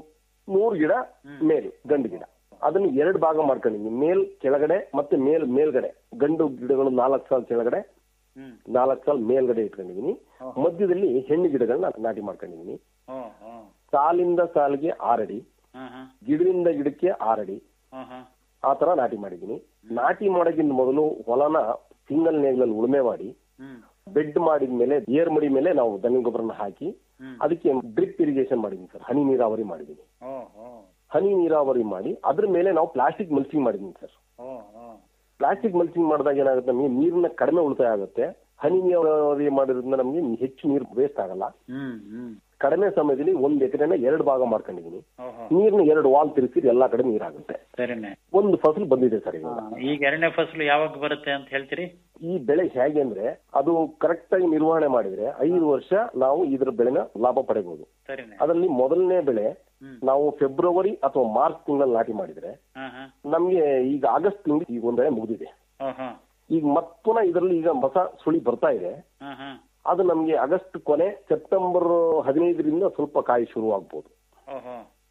ನೂರು ಗಿಡ ಮೇಲ್ ಗಂಡು ಗಿಡ ಅದನ್ನು ಎರಡು ಭಾಗ ಮಾಡ್ಕೊಂಡಿದ್ದೀನಿ ಮೇಲ್ ಕೆಳಗಡೆ ಮತ್ತೆ ಮೇಲ್ ಮೇಲ್ಗಡೆ ಗಂಡು ಗಿಡಗಳು ನಾಲ್ಕು ಸಾಲ ಕೆಳಗಡೆ ಹ್ಮ್ ನಾಲ್ಕು ಸಾಲ ಮೇಲ್ಗಡೆ ಇಟ್ಕೊಂಡಿದ್ದೀನಿ ಮಧ್ಯದಲ್ಲಿ ಹೆಣ್ಣು ಗಿಡಗಳನ್ನ ನಾಟಿ ಮಾಡ್ಕೊಂಡಿದ್ದೀನಿ ಓ ಹೋ ಸಾಲಿಂದ ಸಾಲಿಗೆ ಆರಡಿ ಹಾ ಹಾ ಗಿಡದಿಂದ ಗಿಡಕ್ಕೆ ಆರಡಿ ಹಾ ಹಾ ಆ ತರ ನಾಟಿ ಮಾಡಿದ್ದೀನಿ ನಾಟಿ ಮಾಡೋಕ್ಕಿಂತ ಮೊದಲು ಹೊಲನ ಸಿಂಗಲ್ ನೇಗ್ಲಲ್ಲಿ ಉಳುಮೆ ಮಾಡಿ ಹ್ಮ್ ಬೆಡ್ ಮಾಡಿದ ಮೇಲೆ ಏರ್ ಮಡಿ ಮೇಲೆ ನಾವು ದನ ಗೊಬ್ಬರನ ಹಾಕಿ ಹ್ಮ್ ಅದಕ್ಕೆ ಡ್ರಿಪ್ ಇರಿಗೇಷನ್ ಮಾಡಿದ್ದೀನಿ ಸರ್ ಹನಿ ನೀರಾವರಿ ಮಾಡಿದ್ದೀನಿ ಓ ಹೋ ಹನಿ ನೀರಾವರಿ ಮಾಡಿ ಅದ್ರ ಮೇಲೆ ನಾವು ಪ್ಲಾಸ್ಟಿಕ್ ಮಲ್ಚಿಂಗ್ ಮಾಡಿದ್ದೀನಿ ಸರ್ ಓ ಹೋ ಪ್ಲಾಸ್ಟಿಕ್ ಮಲ್ಚಿಂಗ್ ಮಾಡಿದಾಗ ಏನಾಗುತ್ತೆ ನಮಗೆ ನೀರಿನ ಕಡಿಮೆ ಉಳಿತಾಯ ಆಗುತ್ತೆ ಹನಿ ನೀರಾವರಿ ಮಾಡಿರೋದ್ರಿಂದ ನಮಗೆ ಹೆಚ್ಚು ನೀರು ವೇಸ್ಟ್ ಆಗಲ್ಲ ಹ್ಮ್ ಹ್ಮ್ ಕಡಿಮೆ ಸಮಯದಲ್ಲಿ ಒಂದ್ ಎಕರೆನ ಎರಡು ಭಾಗ ಮಾಡ್ಕೊಂಡಿದ್ದೀನಿ ಓಹೋ ನೀರ್ನ ಎರಡು ವಾಲ್ ತಿರುಗಿಸಿ ಎಲ್ಲಾ ಕಡೆ ನೀರಾಗುತ್ತೆ ಸರಿನೆ ಒಂದು ಫಸಲು ಬಂದಿದೆ ಸರ್ ಈಗ ಹಾ, ಈಗ ಎರಡನೇ ಫಸಲು ಯಾವಾಗ ಬರುತ್ತೆ ಅಂತ ಹೇಳ್ತೀರಿ ಈ ಬೆಳೆ ಹೇಗೆ ಅಂದ್ರೆ ಅದು ಕರೆಕ್ಟ್ ಆಗಿ ನಿರ್ವಹಣೆ ಮಾಡಿದ್ರೆ ಐದು ವರ್ಷ ನಾವು ಇದ್ರ ಬೆಳೆನ ಲಾಭ ಪಡೆಬಹುದು ಸರಿನೆ ಅದರಲ್ಲಿ ಮೊದಲನೇ ಬೆಳೆ ಹ್ಮ್. ನಾವು ಫೆಬ್ರವರಿ ಅಥವಾ ಮಾರ್ಚ್ ತಿಂಗಳಲ್ಲಿ ನಾಟಿ ಮಾಡಿದ್ರೆ ಹಾ ಹಾ ನಮ್ಗೆ ಈಗ ಆಗಸ್ಟ್ ತಿಂಗಳು ಈಗ ಒಂದ್ ಬೆಳೆ ಮುಗಿದಿದೆ ಓಹೋ ಈಗ ಮತ್ತೊನ ಇದರಲ್ಲಿ ಈಗ ಹೊಸ ಸುಳಿ ಬರ್ತಾ ಇದೆ ಹಾ ಹಾ ಅದು ನಮ್ಗೆ ಆಗಸ್ಟ್ ಕೊನೆ ಸೆಪ್ಟೆಂಬರ್ ಹದಿನೈದರಿಂದ ಸ್ವಲ್ಪ ಕಾಯಿ ಶುರು ಆಗ್ಬೋದು ಓಹೋ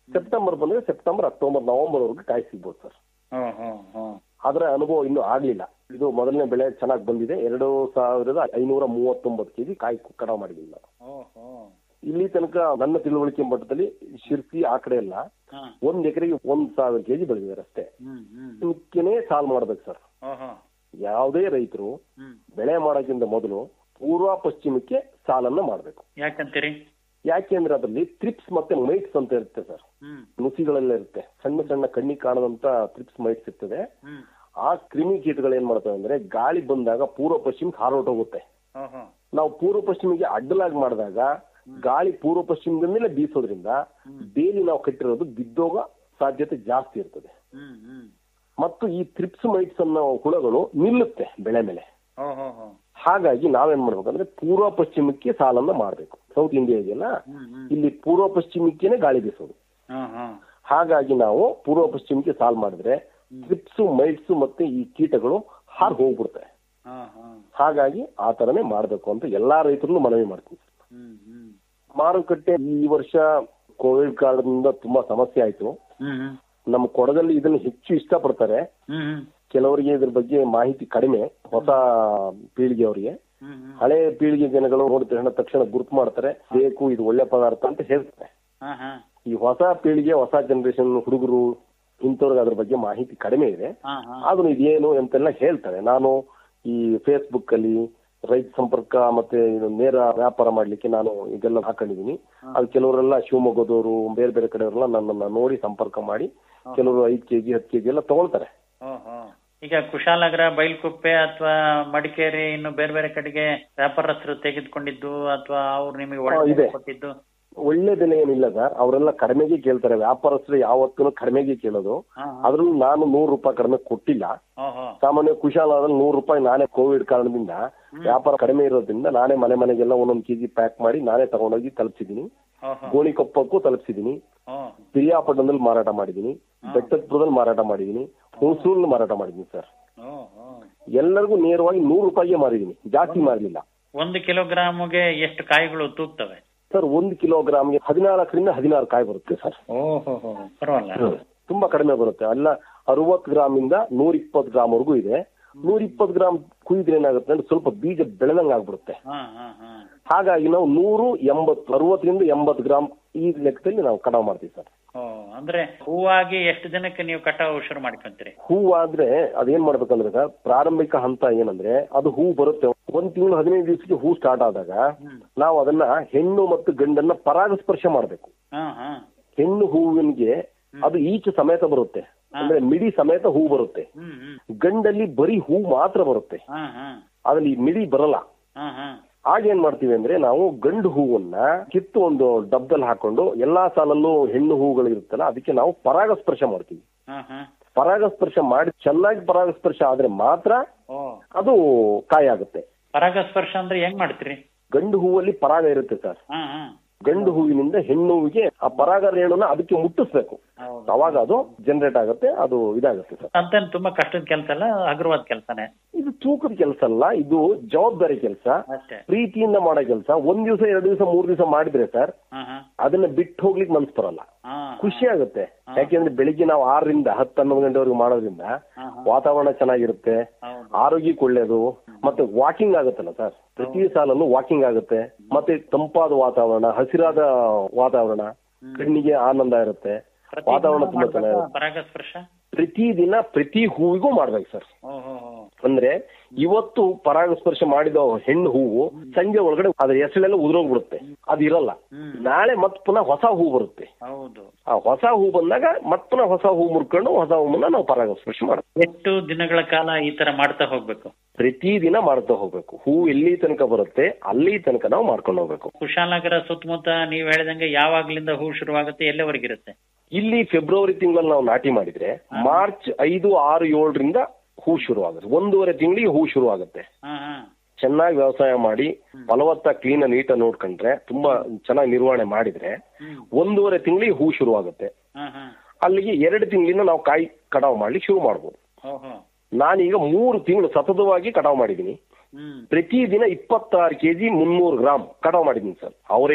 ಸೆಪ್ಟೆಂಬರ್ ಬಂದ್ರೆ ಸೆಪ್ಟೆಂಬರ್ ಅಕ್ಟೋಬರ್ ನವೆಂಬರ್ ವರೆಗೂ ಕಾಯಿ ಸಿಗ್ಬೋದು ಸರ್ ಹ್ಮ್ ಹ್ಮ್ ಹ್ಮ್ ಆದ್ರೆ ಅನುಭವ ಇನ್ನೂ ಆಗ್ಲಿಲ್ಲ ಇದು ಮೊದಲನೇ ಬೆಳೆ ಚೆನ್ನಾಗಿ ಬಂದಿದೆ ಎರಡು ಸಾವಿರದ ಐನೂರ ಮೂವತ್ತೊಂಬತ್ತು ಕೆಜಿ ಕಾಯಿ ಕಟಾವು ಮಾಡಿದ್ದೀನಿ ನಾನು ಓಹೋ ಇಲ್ಲಿ ತನಕ ನನ್ನ ತಿಳುವಳಿಕೆ ಮಟ್ಟದಲ್ಲಿ ಶಿರ್ಸಿ ಆ ಕಡೆ ಎಲ್ಲ ಹಾ ಒಂದ್ ಎಕರೆಗೆ ಒಂದ್ ಸಾವಿರ ಕೆಜಿ ಬೆಳೆದಿದ್ದಾರೆ ಅಷ್ಟೇ ಹ್ಮ್ ಹ್ಮ್ ಇದಕ್ಕೇನೆ ಸಾಲ್ ಮಾಡ್ಬೇಕು ಸರ್ ಓಹೋ ಯಾವುದೇ ರೈತರು ಹ್ಮ್ ಬೆಳೆ ಮಾಡೋಕ್ಕಿಂತ ಮೊದಲು ಪೂರ್ವ ಪಶ್ಚಿಮಕ್ಕೆ ಸಾಲನ್ನ ಮಾಡಬೇಕು ಯಾಕಂತೀರಿ ಯಾಕೆಂದ್ರೆ ಅದರಲ್ಲಿ ಟ್ರಿಪ್ಸ್ ಮತ್ತೆ ಮೈಟ್ಸ್ ಅಂತ ಇರುತ್ತೆ ಸರ್ ಹ್ಮ್ ನುಸಿಗಳೆಲ್ಲ ಇರುತ್ತೆ ಸಣ್ಣ ಸಣ್ಣ ಕಣ್ಣಿಗೆ ಕಾಣದಂತ ಟ್ರಿಪ್ಸ್ ಮೈಟ್ಸ್ ಇರ್ತದೆ ಹ್ಮ್ ಆ ಕ್ರಿಮಿ ಕೀಟಗಳು ಏನ್ ಮಾಡ್ತವೆ ಅಂದ್ರೆ ಗಾಳಿ ಬಂದಾಗ ಪೂರ್ವ ಪಶ್ಚಿಮಕ್ಕೆ ಹಾರೋಟೋಗುತ್ತೆ ಓಹೋ ನಾವು ಪೂರ್ವ ಪಶ್ಚಿಮಿಗೆ ಅಡ್ಡಲಾಗಿ ಮಾಡಿದಾಗ ಗಾಳಿ ಪೂರ್ವ ಪಶ್ಚಿಮದಿಂದಲೇ ಬೀಸೋದ್ರಿಂದ ಬೇಲಿ ನಾವು ಕಟ್ಟಿರೋದು ಬಿದ್ದೋಗೋ ಸಾಧ್ಯತೆ ಜಾಸ್ತಿ ಇರ್ತದೆ ಹ್ಮ್ ಹ್ಮ್ ಮತ್ತು ಈ ಥ್ರಿಪ್ಸ್ ಮೈಟ್ಸ್ ಅನ್ನೋ ಹುಳಗಳು ನಿಲ್ಲುತ್ತೆ ಬೆಳೆ ಮೇಲೆ ಓಹೋ ಹೋ ಹಾಗಾಗಿ ನಾವೇನ್ ಮಾಡ್ಬೇಕಂದ್ರೆ ಪೂರ್ವ ಪಶ್ಚಿಮಕ್ಕೆ ಸಾಲನ್ನ ಮಾಡಬೇಕು ಸೌತ್ ಇಂಡಿಯಾ ಇದೆಯಲ್ಲ ಹ್ಮ್ ಹ್ಮ್ ಇಲ್ಲಿ ಪೂರ್ವ ಪಶ್ಚಿಮಕ್ಕೇನೆ ಗಾಳಿ ಬೀಸೋದು ಹ್ಮ್ ಹ್ಮ್ ಹಾಗಾಗಿ ನಾವು ಪೂರ್ವ ಪಶ್ಚಿಮಕ್ಕೆ ಸಾಲ್ ಮಾಡಿದ್ರೆ ಟ್ರಿಪ್ಸ್ ಮೈಟ್ಸ್ ಮತ್ತೆ ಈ ಕೀಟಗಳು ಹಾರ್ ಹೋಗ್ಬಿಡ್ತವೆ ಹ್ಮ್ ಹ್ಮ್ ಹಾಗಾಗಿ ಆ ತರನೇ ಮಾಡ್ಬೇಕು ಅಂತ ಎಲ್ಲಾ ರೈತರನ್ನು ಮನವಿ ಮಾಡ್ತೀನಿ ಹ್ಮ್ ಹ್ಮ್ ಮಾರುಕಟ್ಟೆ ಈ ವರ್ಷ ಕೋವಿಡ್ ಕಾರಣದಿಂದ ತುಂಬಾ ಸಮಸ್ಯೆ ಆಯ್ತು ಹ್ಮ್ ಹ್ಮ್ ನಮ್ಮ ಕೊಡಗಲ್ಲಿ ಇದನ್ನು ಹೆಚ್ಚು ಇಷ್ಟಪಡ್ತಾರೆ ಹ್ಮ್ ಹ್ಮ್ ಕೆಲವರಿಗೆ ಇದ್ರ ಬಗ್ಗೆ ಮಾಹಿತಿ ಕಡಿಮೆ ಹೊಸ ಪೀಳಿಗೆಯವರಿಗೆ ಹ್ಮ್ ಹ್ಮ್ ಹಳೆ ಪೀಳಿಗೆ ಜನಗಳು ನೋಡಿದ ತಕ್ಷಣ ತಕ್ಷಣ ಗುರುತು ಮಾಡ್ತಾರೆ ಬೇಕು ಇದು ಒಳ್ಳೆ ಪದಾರ್ಥ ಅಂತ ಹೇಳ್ತಾರೆ ಹಾ ಹಾ ಈ ಹೊಸ ಪೀಳಿಗೆ ಹೊಸ ಜನರೇಷನ್ ಹುಡುಗರು ಇಂಥವ್ರಿಗೆ ಅದ್ರ ಬಗ್ಗೆ ಮಾಹಿತಿ ಕಡಿಮೆ ಇದೆ ಹಾ ಹಾ ಆದ್ರೂ ಇದೇನು ಅಂತೆಲ್ಲ ಹೇಳ್ತಾರೆ ನಾನು ಈ ಫೇಸ್ಬುಕ್ ಅಲ್ಲಿ ರೈತ ಸಂಪರ್ಕ ಮತ್ತೆ ಇದು ನೇರ ವ್ಯಾಪಾರ ಮಾಡ್ಲಿಕ್ಕೆ ನಾನು ಇದೆಲ್ಲ ಹಾಕೊಂಡಿದೀನಿ ಅದು ಕೆಲವರೆಲ್ಲ ಶಿವಮೊಗ್ಗದವರು ಬೇರೆ ಬೇರೆ ಕಡೆಯವರೆಲ್ಲ ನನ್ನನ್ನ ನೋಡಿ ಸಂಪರ್ಕ ಮಾಡಿ ಕೆಲವರು ಐದ್ ಕೆಜಿ ಹತ್ತು ಕೆಜಿ ಎಲ್ಲ ತಗೊಳ್ತಾರೆ ಓಹೋ ಈಗ ಕುಶಾಲನಗರ ಬೈಲ್ಕುಪ್ಪೆ ಅಥವಾ ಮಡಿಕೇರಿ ಇನ್ನು ಬೇರೆ ಬೇರೆ ಕಡೆಗೆ ವ್ಯಾಪಾರಸ್ಥರು ತೆಗೆದುಕೊಂಡಿದ್ದು ಅಥವಾ ಅವ್ರು ನಿಮಗೆ ಹಾ, ಒಳ್ಳೆ ಇದೆ. ಕೊಟ್ಟಿದ್ದು ಒಳ್ಳೆ ಬೆಲೆ ಏನಿಲ್ಲ ಸರ್ ಅವರೆಲ್ಲ ಕಡಿಮೆಗೆ ಕೇಳ್ತಾರೆ ವ್ಯಾಪಾರಸ್ಥರು ಯಾವತ್ತೂ ಕಡಿಮೆಗೆ ಕೇಳೋದು ಹಾ ಹಾ ಅದ್ರಲ್ಲೂ ನಾನು ನೂರು ರೂಪಾಯಿ ಕಡಿಮೆ ಕೊಟ್ಟಿಲ್ಲ ಓಹೋ ಸಾಮಾನ್ಯ ಕುಶಾಲದಲ್ಲಿ ನೂರು ರೂಪಾಯಿ ನಾನೇ ಕೋವಿಡ್ ಕಾರಣದಿಂದ ವ್ಯಾಪಾರ ಕಡಿಮೆ ಇರೋದ್ರಿಂದ ನಾನೇ ಮನೆ ಮನೆಗೆಲ್ಲ ಒಂದೊಂದು ಕೆಜಿ ಪ್ಯಾಕ್ ಮಾಡಿ ನಾನೇ ತಗೊಂಡೋಗಿ ತಲುಪಿಸಿದೀನಿ ಓಹೋ ಗೋಣಿಕೊಪ್ಪಕ್ಕೂ ತಲುಪಿಸಿದೀನಿ ಓ ಪಿರಿಯಾಪಟ್ಟಣದಲ್ಲಿ ಮಾರಾಟ ಮಾಡಿದೀನಿ ಬೆಟ್ಟದಪುರದಲ್ಲಿ ಮಾರಾಟ ಮಾಡಿದೀನಿ ಹುಣಸೂರಲ್ಲಿ ಮಾರಾಟ ಮಾಡಿದೀನಿ ಸರ್ ಓ ಓ. ಎಲ್ಲರಿಗೂ ನೇರವಾಗಿ ನೂರು ರೂಪಾಯಿಗೆ ಮಾರಿದೀನಿ ಜಾಸ್ತಿ ಮಾರಲಿಲ್ಲ ಒಂದು ಕಿಲೋಗ್ರಾಮ್ಗೆ ಎಷ್ಟು ಕಾಯಿಗಳು ತೂಗ್ತವೆ ಸರ್ ಒಂದು ಕಿಲೋಗ್ರಾಮ್ಗೆ ಹದಿನಾಲ್ಕರಿಂದ ಹದಿನಾರು ಕಾಯಿ ಬರುತ್ತೆ ಸರ್ ಓಹೋ ಪರವಾಗಿಲ್ಲ ತುಂಬಾ ಕಡಿಮೆ ಬರುತ್ತೆ ಅಲ್ಲ ಅರವತ್ತು ಗ್ರಾಮ್ ಇಂದ ನೂರ ಇಪ್ಪತ್ತು ಗ್ರಾಮ್ ವರೆಗೂ ಇದೆ ನೂರ ಇಪ್ಪತ್ತು ಗ್ರಾಮ್ ಕುಯ್ದ್ರೆ ಏನಾಗುತ್ತೆ ಅಂದ್ರೆ ಸ್ವಲ್ಪ ಬೀಜ ಬೆಳೆದಂಗ್ ಆಗ್ಬಿಡುತ್ತೆ ಹಾ ಹಾ ಹಾ ಹಾಗಾಗಿ ನಾವು ನೂರು ಎಂಬತ್ತು ಅರವತ್ತರಿಂದ ಎಂಬತ್ತು ಗ್ರಾಮ್ ಈ ಲೆಕ್ಕದಲ್ಲಿ ನಾವು ಕಟಾವು ಮಾಡ್ತೀವಿ ಸರ್ ಓ ಅಂದ್ರೆ ಹೂವಾಗಿ ಎಷ್ಟು ದಿನಕ್ಕೆ ನೀವು ಕಟಾವು ಶುರು ಮಾಡ್ಕೊಂತೀರಿ ಹೂವಾದ್ರೆ ಅದೇನ್ ಮಾಡ್ಬೇಕಂದ್ರೆ ಸರ್ ಪ್ರಾರಂಭಿಕ ಹಂತ ಏನಂದ್ರೆ ಅದು ಹೂ ಬರುತ್ತೆ ಒಂದ್ ತಿಂಗಳು ಹದಿನೈದು ದಿವಸಕ್ಕೆ ಹೂ ಸ್ಟಾರ್ಟ್ ಆದಾಗ ನಾವು ಅದನ್ನ ಹೆಣ್ಣು ಮತ್ತು ಗಂಡನ್ನ ಪರಾಗಸ್ಪರ್ಶ ಮಾಡ್ಬೇಕು ಹಾ ಹಾ ಹೆಣ್ಣು ಹೂವಿನಿಗೆ ಅದು ಈಚೆ ಸಮೇತ ಬರುತ್ತೆ ಅಂದ್ರೆ ಮಿಡಿ ಸಮೇತ ಹೂ ಬರುತ್ತೆ ಹ್ಮ್ ಹ್ಮ್ ಗಂಡಲ್ಲಿ ಬರೀ ಹೂ ಮಾತ್ರ ಬರುತ್ತೆ ಹಾ ಹಾ ಅದ್ರಲ್ಲಿ ಮಿಡಿ ಬರಲ್ಲ ಹಾ ಹಾ ಆಗ ಏನ್ ಮಾಡ್ತೀವಿ ಅಂದ್ರೆ ನಾವು ಗಂಡು ಹೂವನ್ನ ಕಿತ್ತು ಒಂದು ಡಬ್ಬದಲ್ಲಿ ಹಾಕೊಂಡು ಎಲ್ಲಾ ಸಾಲಲ್ಲೂ ಹೆಣ್ಣು ಹೂಗಳು ಇರುತ್ತಲ್ಲ ಅದಕ್ಕೆ ನಾವು ಪರಾಗಸ್ಪರ್ಶ ಮಾಡ್ತೀವಿ ಹಾ ಹಾ ಪರಾಗಸ್ಪರ್ಶ ಮಾಡಿ ಚೆನ್ನಾಗಿ ಪರಾಗಸ್ಪರ್ಶ ಆದ್ರೆ ಮಾತ್ರ ಓ ಅದು ಕಾಯಿ ಆಗುತ್ತೆ ಪರಾಗಸ್ಪರ್ಶ ಅಂದ್ರೆ ಹೆಂಗ್ ಮಾಡ್ತೀರಿ ಗಂಡು ಹೂವಲ್ಲಿ ಪರಾಗ ಇರುತ್ತೆ ಸರ್ ಹಾ ಹಾ ಗಂಡು ಹೂವಿನಿಂದ ಹೆಣ್ಣು ಹೂವಿಗೆ ಆ ಪರಾಗ ರೇಣುನ ಅದಕ್ಕೆ ಮುಟ್ಟಿಸ್ಬೇಕು ಹೌದು ಅವಾಗ ಅದು ಜನರೇಟ್ ಆಗುತ್ತೆ ಅದು ಇದಾಗುತ್ತೆ ಸರ್ ಅಂತೇನ್ ತುಂಬಾ ಕಷ್ಟದ ಕೆಲಸ ಅಲ್ಲ ಹಗುರವಾದ ಕೆಲಸನೇ ಇದು ತೂಕದ ಕೆಲಸ ಅಲ್ಲ ಇದು ಜವಾಬ್ದಾರಿ ಕೆಲಸ ಅಷ್ಟೇ ಪ್ರೀತಿಯಿಂದ ಮಾಡೋ ಕೆಲಸ ಒಂದ್ ದಿವಸ ಎರಡು ದಿವಸ ಮೂರ್ ದಿವಸ ಮಾಡಿದ್ರೆ ಸರ್ ಹಾ ಹಾ ಅದನ್ನ ಬಿಟ್ಟು ಹೋಗ್ಲಿಕ್ಕೆ ಮನ್ಸ್ ಬರಲ್ಲ ಹಾ ಖುಷಿ ಆಗುತ್ತೆ ಯಾಕೆಂದ್ರೆ ಬೆಳಿಗ್ಗೆ ನಾವು ಆರರಿಂದ ಹತ್ತು ಹನ್ನೊಂದು ಗಂಟೆವರೆಗೂ ಮಾಡೋದ್ರಿಂದ ಹಾ, ವಾತಾವರಣ ಚೆನ್ನಾಗಿರುತ್ತೆ ಹೌದು ಆರೋಗ್ಯಕ್ಕೆ ಒಳ್ಳೇದು ಮತ್ತೆ ವಾಕಿಂಗ್ ಆಗುತ್ತಲ್ಲ ಸರ್ ಪ್ರತಿ ಸಾಲಲ್ಲೂ ವಾಕಿಂಗ್ ಆಗುತ್ತೆ ಮತ್ತೆ ತಂಪಾದ ವಾತಾವರಣ ಹಸಿರಾದ ವಾತಾವರಣ ಕಣ್ಣಿಗೆ ಆನಂದ ಇರುತ್ತೆ ಪ್ರತಿ ವಾತಾವರಣ ದಿನ ತುಂಬಾ ಮಾಡ್ಬೇಕಾ ಚೆನ್ನಾಗಿರುತ್ತೆ ಪರಾಗಸ್ಪರ್ಶ ಪ್ರತಿದಿನ ಪ್ರತಿ ಹೂವಿಗೂ ಮಾಡ್ಬೇಕು ಸರ್ ಓಹೋ ಅಂದ್ರೆ ಇವತ್ತು ಪರಾಗಸ್ಪರ್ಶ ಮಾಡಿದ ಹೆಣ್ಣು ಹೂವು ಸಂಜೆ ಒಳಗಡೆ ಅದ್ರ ಹೆಸಳೆಲ್ಲ ಉದುರೋಗ್ಬಿಡುತ್ತೆ ಅದು ಇರಲ್ಲ ನಾಳೆ ಮತ್ ಪುನಃ ಹೊಸ ಹೂ ಬರುತ್ತೆ ಹೌದು ಆ ಹೊಸ ಹೂ ಬಂದಾಗ ಮತ್ ಪುನಃ ಹೊಸ ಹೂ ಮುರ್ಕೊಂಡು ಹೊಸ ಹೂವನ್ನ ನಾವು ಪರಾಗಸ್ಪರ್ಶ ಮಾಡ್ತೀವಿ ಎಷ್ಟು ದಿನಗಳ ಕಾಲ ಈ ತರ ಮಾಡ್ತಾ ಹೋಗ್ಬೇಕು ಪ್ರತಿದಿನ ಮಾಡ್ತಾ ಹೋಗ್ಬೇಕು ಹೂ ಎಲ್ಲಿ ತನಕ ಬರುತ್ತೆ ಅಲ್ಲಿ ತನಕ ನಾವು ಮಾಡ್ಕೊಂಡು ಹೋಗ್ಬೇಕು ಕುಶಾಲನಗರ ಸುತ್ತಮುತ್ತ ನೀವ್ ಹೇಳ್ದಂಗೆ ಯಾವಾಗ್ಲಿಂದ ಹೂ ಶುರುವಾಗುತ್ತೆ ಎಲ್ಲವರೆಗಿರುತ್ತೆ ಇಲ್ಲಿ ಫೆಬ್ರವರಿ ತಿಂಗಳಲ್ಲಿ ನಾವು ನಾಟಿ ಮಾಡಿದ್ರೆ ಮಾರ್ಚ್ ಐದು ಆರು ಏಳರಿಂದ ಹೂ ಶುರು ಆಗುತ್ತೆ ಒಂದೂವರೆ ತಿಂಗಳಿಗೆ ಹೂ ಶುರು ಆಗುತ್ತೆ ಹಾ ಹಾ ಚೆನ್ನಾಗಿ ವ್ಯವಸಾಯ ಮಾಡಿ ಫಲವತ್ತ ಕ್ಲೀನ್ ನೀಟ ನೋಡ್ಕೊಂಡ್ರೆ ತುಂಬಾ ಚೆನ್ನಾಗಿ ನಿರ್ವಹಣೆ ಮಾಡಿದ್ರೆ ಒಂದೂವರೆ ತಿಂಗಳಿಗೆ ಹೂ ಶುರು ಆಗುತ್ತೆ ಹಾ ಹಾ ಅಲ್ಲಿಗೆ ಎರಡು ತಿಂಗಳಿಂದ ನಾವು ಕಾಯಿ ಕಟಾವು ಮಾಡ್ಲಿಕ್ಕೆ ಶುರು ಮಾಡ್ಬೋದು ಓಹೋ ನಾನೀಗ ಮೂರು ತಿಂಗಳು ಸತತವಾಗಿ ಕಟಾವು ಮಾಡಿದ್ದೀನಿ ಹ್ಮ್ ಪ್ರತಿದಿನ ಇಪ್ಪತ್ತಾರು ಕೆಜಿ ಮುನ್ನೂರು ಗ್ರಾಮ್ ಕಟಾವು ಮಾಡಿದ್ದೀನಿ ಸರ್ ಅವರೇಜ್